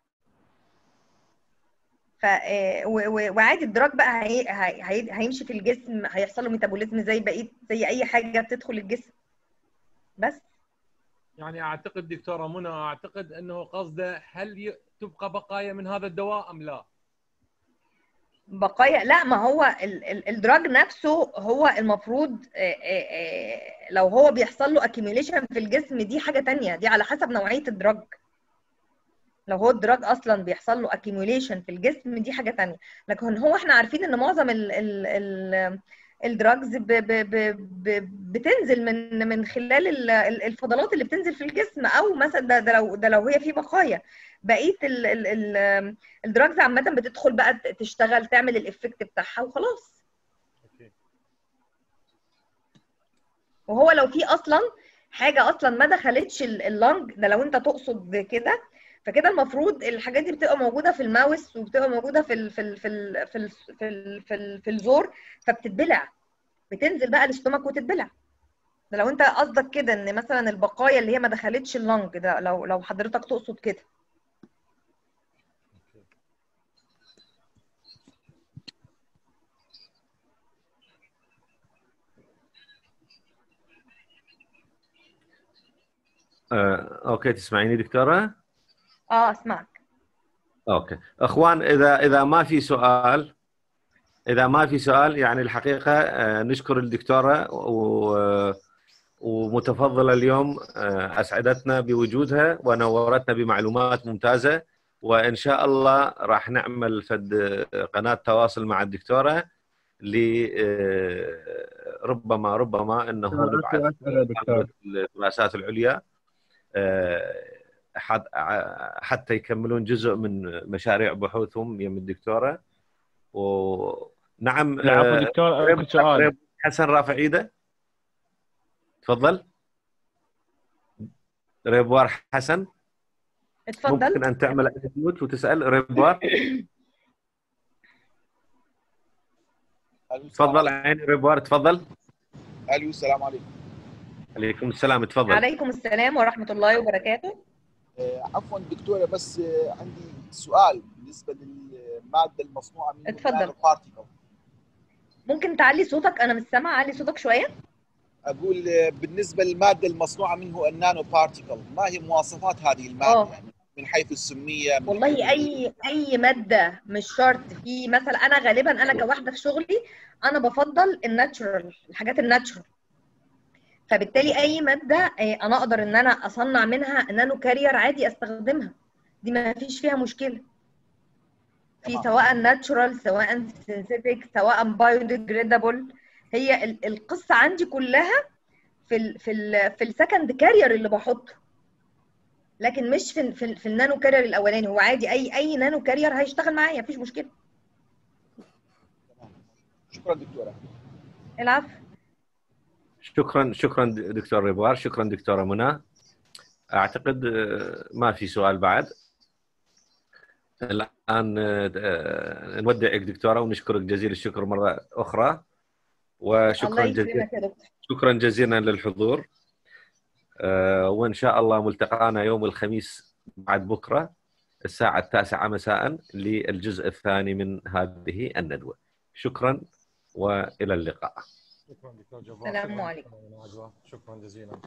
ف آه، و- و- وعادي الدراج بقى هي هي هي- هيمشي في الجسم هيحصل له ميتابوليزم زي بقيه زي اي حاجه بتدخل الجسم بس يعني اعتقد دكتوره منى اعتقد انه قصده هل ي- تبقى بقايا من هذا الدواء ام لا؟ بقايا لا ما هو ال- ال- الدراج نفسه هو المفروض آه، آه، آه، لو هو بيحصل له accumulation في الجسم دي حاجه تانية دي على حسب نوعيه الدراج لو هو الدراج اصلا بيحصل له accumulation في الجسم دي حاجه تانية لكن هو احنا عارفين ان معظم ال ال ال الدراجز ب ب ب ب بتنزل من من خلال ال- ال- الفضلات اللي بتنزل في الجسم او مثلا ده, ده لو ده لو هي في بقايا بقيه ال ال ال الدراجز عامه بتدخل بقى ت- تشتغل تعمل الافكت بتاعها وخلاص اوكي وهو لو في اصلا حاجه اصلا ما دخلتش ال- اللنج ده لو انت تقصد كده فكده المفروض الحاجات دي بتبقى موجوده في الماوس وبتبقى موجوده في ال في ال في ال في ال في, ال في, ال في الزور فبتتبلع بتنزل بقى الاستومك وتتبلع ده لو انت قصدك كده ان مثلا البقايا اللي هي ما دخلتش اللنج ده لو لو حضرتك تقصد كده آه، اوكي تسمعيني دكتوره؟ اه اسمعك اوكي اخوان اذا اذا ما في سؤال اذا ما في سؤال يعني الحقيقه آه، نشكر الدكتوره و ومتفضله اليوم آه، اسعدتنا بوجودها ونورتنا بمعلومات ممتازه وان شاء الله راح نعمل فد قناه تواصل مع الدكتوره ل آه، ربما ربما انه نبعث الدراسات العليا آه، حد- ع- حتى يكملون جزء من مشاريع بحوثهم يم الدكتوره ونعم العفو آه، دكتور ريب- اكو سؤال ريب حسن رافع ايده تفضل ريبوار حسن اتفضل ممكن ان تعمل ميوت وتسال ريبوار الو السلام تفضل عليكم. عيني ريبوار تفضل الو السلام عليكم عليكم السلام تفضل عليكم السلام ورحمه الله وبركاته آه، عفوا دكتوره بس آه، عندي سؤال بالنسبه للماده المصنوعه من اتفضل. بارتيكل ممكن تعلي صوتك انا مش سامعه علي صوتك شويه اقول آه، بالنسبه للماده المصنوعه منه النانو بارتيكل ما هي مواصفات هذه الماده آه. يعني من حيث السميه من والله حيث- اي اي ماده مش شرط في مثلا انا غالبا انا كواحده في شغلي انا بفضل الناتشورال الحاجات الناتشورال فبالتالي اي ماده آه، انا اقدر ان انا اصنع منها نانو كارير عادي استخدمها دي ما فيش فيها مشكله في تمام. سواء ناتشورال سواء سينثيتك سواء بايوديجريدابل هي ال- القصه عندي كلها في ال في ال في السكند كارير اللي بحطه لكن مش في في, في النانو كارير الاولاني هو عادي اي اي نانو كارير هيشتغل معايا مفيش مشكله تمام. شكرا دكتوره العفو شكرا شكرا دكتور ريبوار شكرا دكتوره منى اعتقد آه، ما في سؤال بعد الان آه، نودعك دكتوره ونشكرك جزيل الشكر مره اخرى الله وشكرا جزيلا يكرمك يا دكتور شكرا جزيلا للحضور آه، وان شاء الله ملتقانا يوم الخميس بعد بكره الساعه التاسعه مساء للجزء الثاني من هذه الندوه شكرا والى اللقاء شكرا دكتور جبار السلام شكراً عليكم. دكتور نجوى. شكرا جزيلا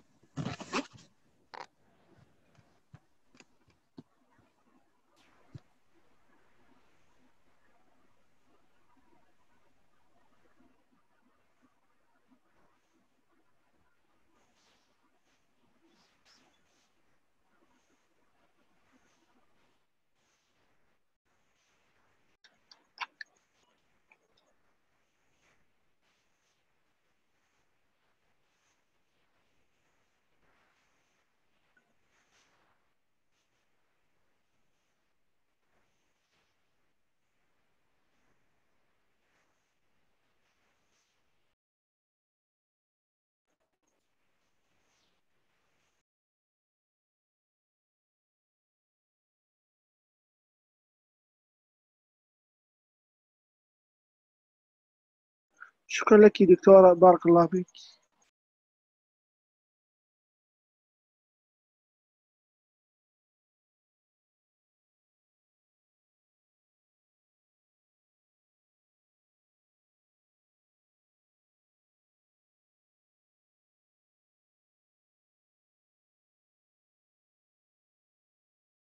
شكرا لك دكتورة بارك الله فيك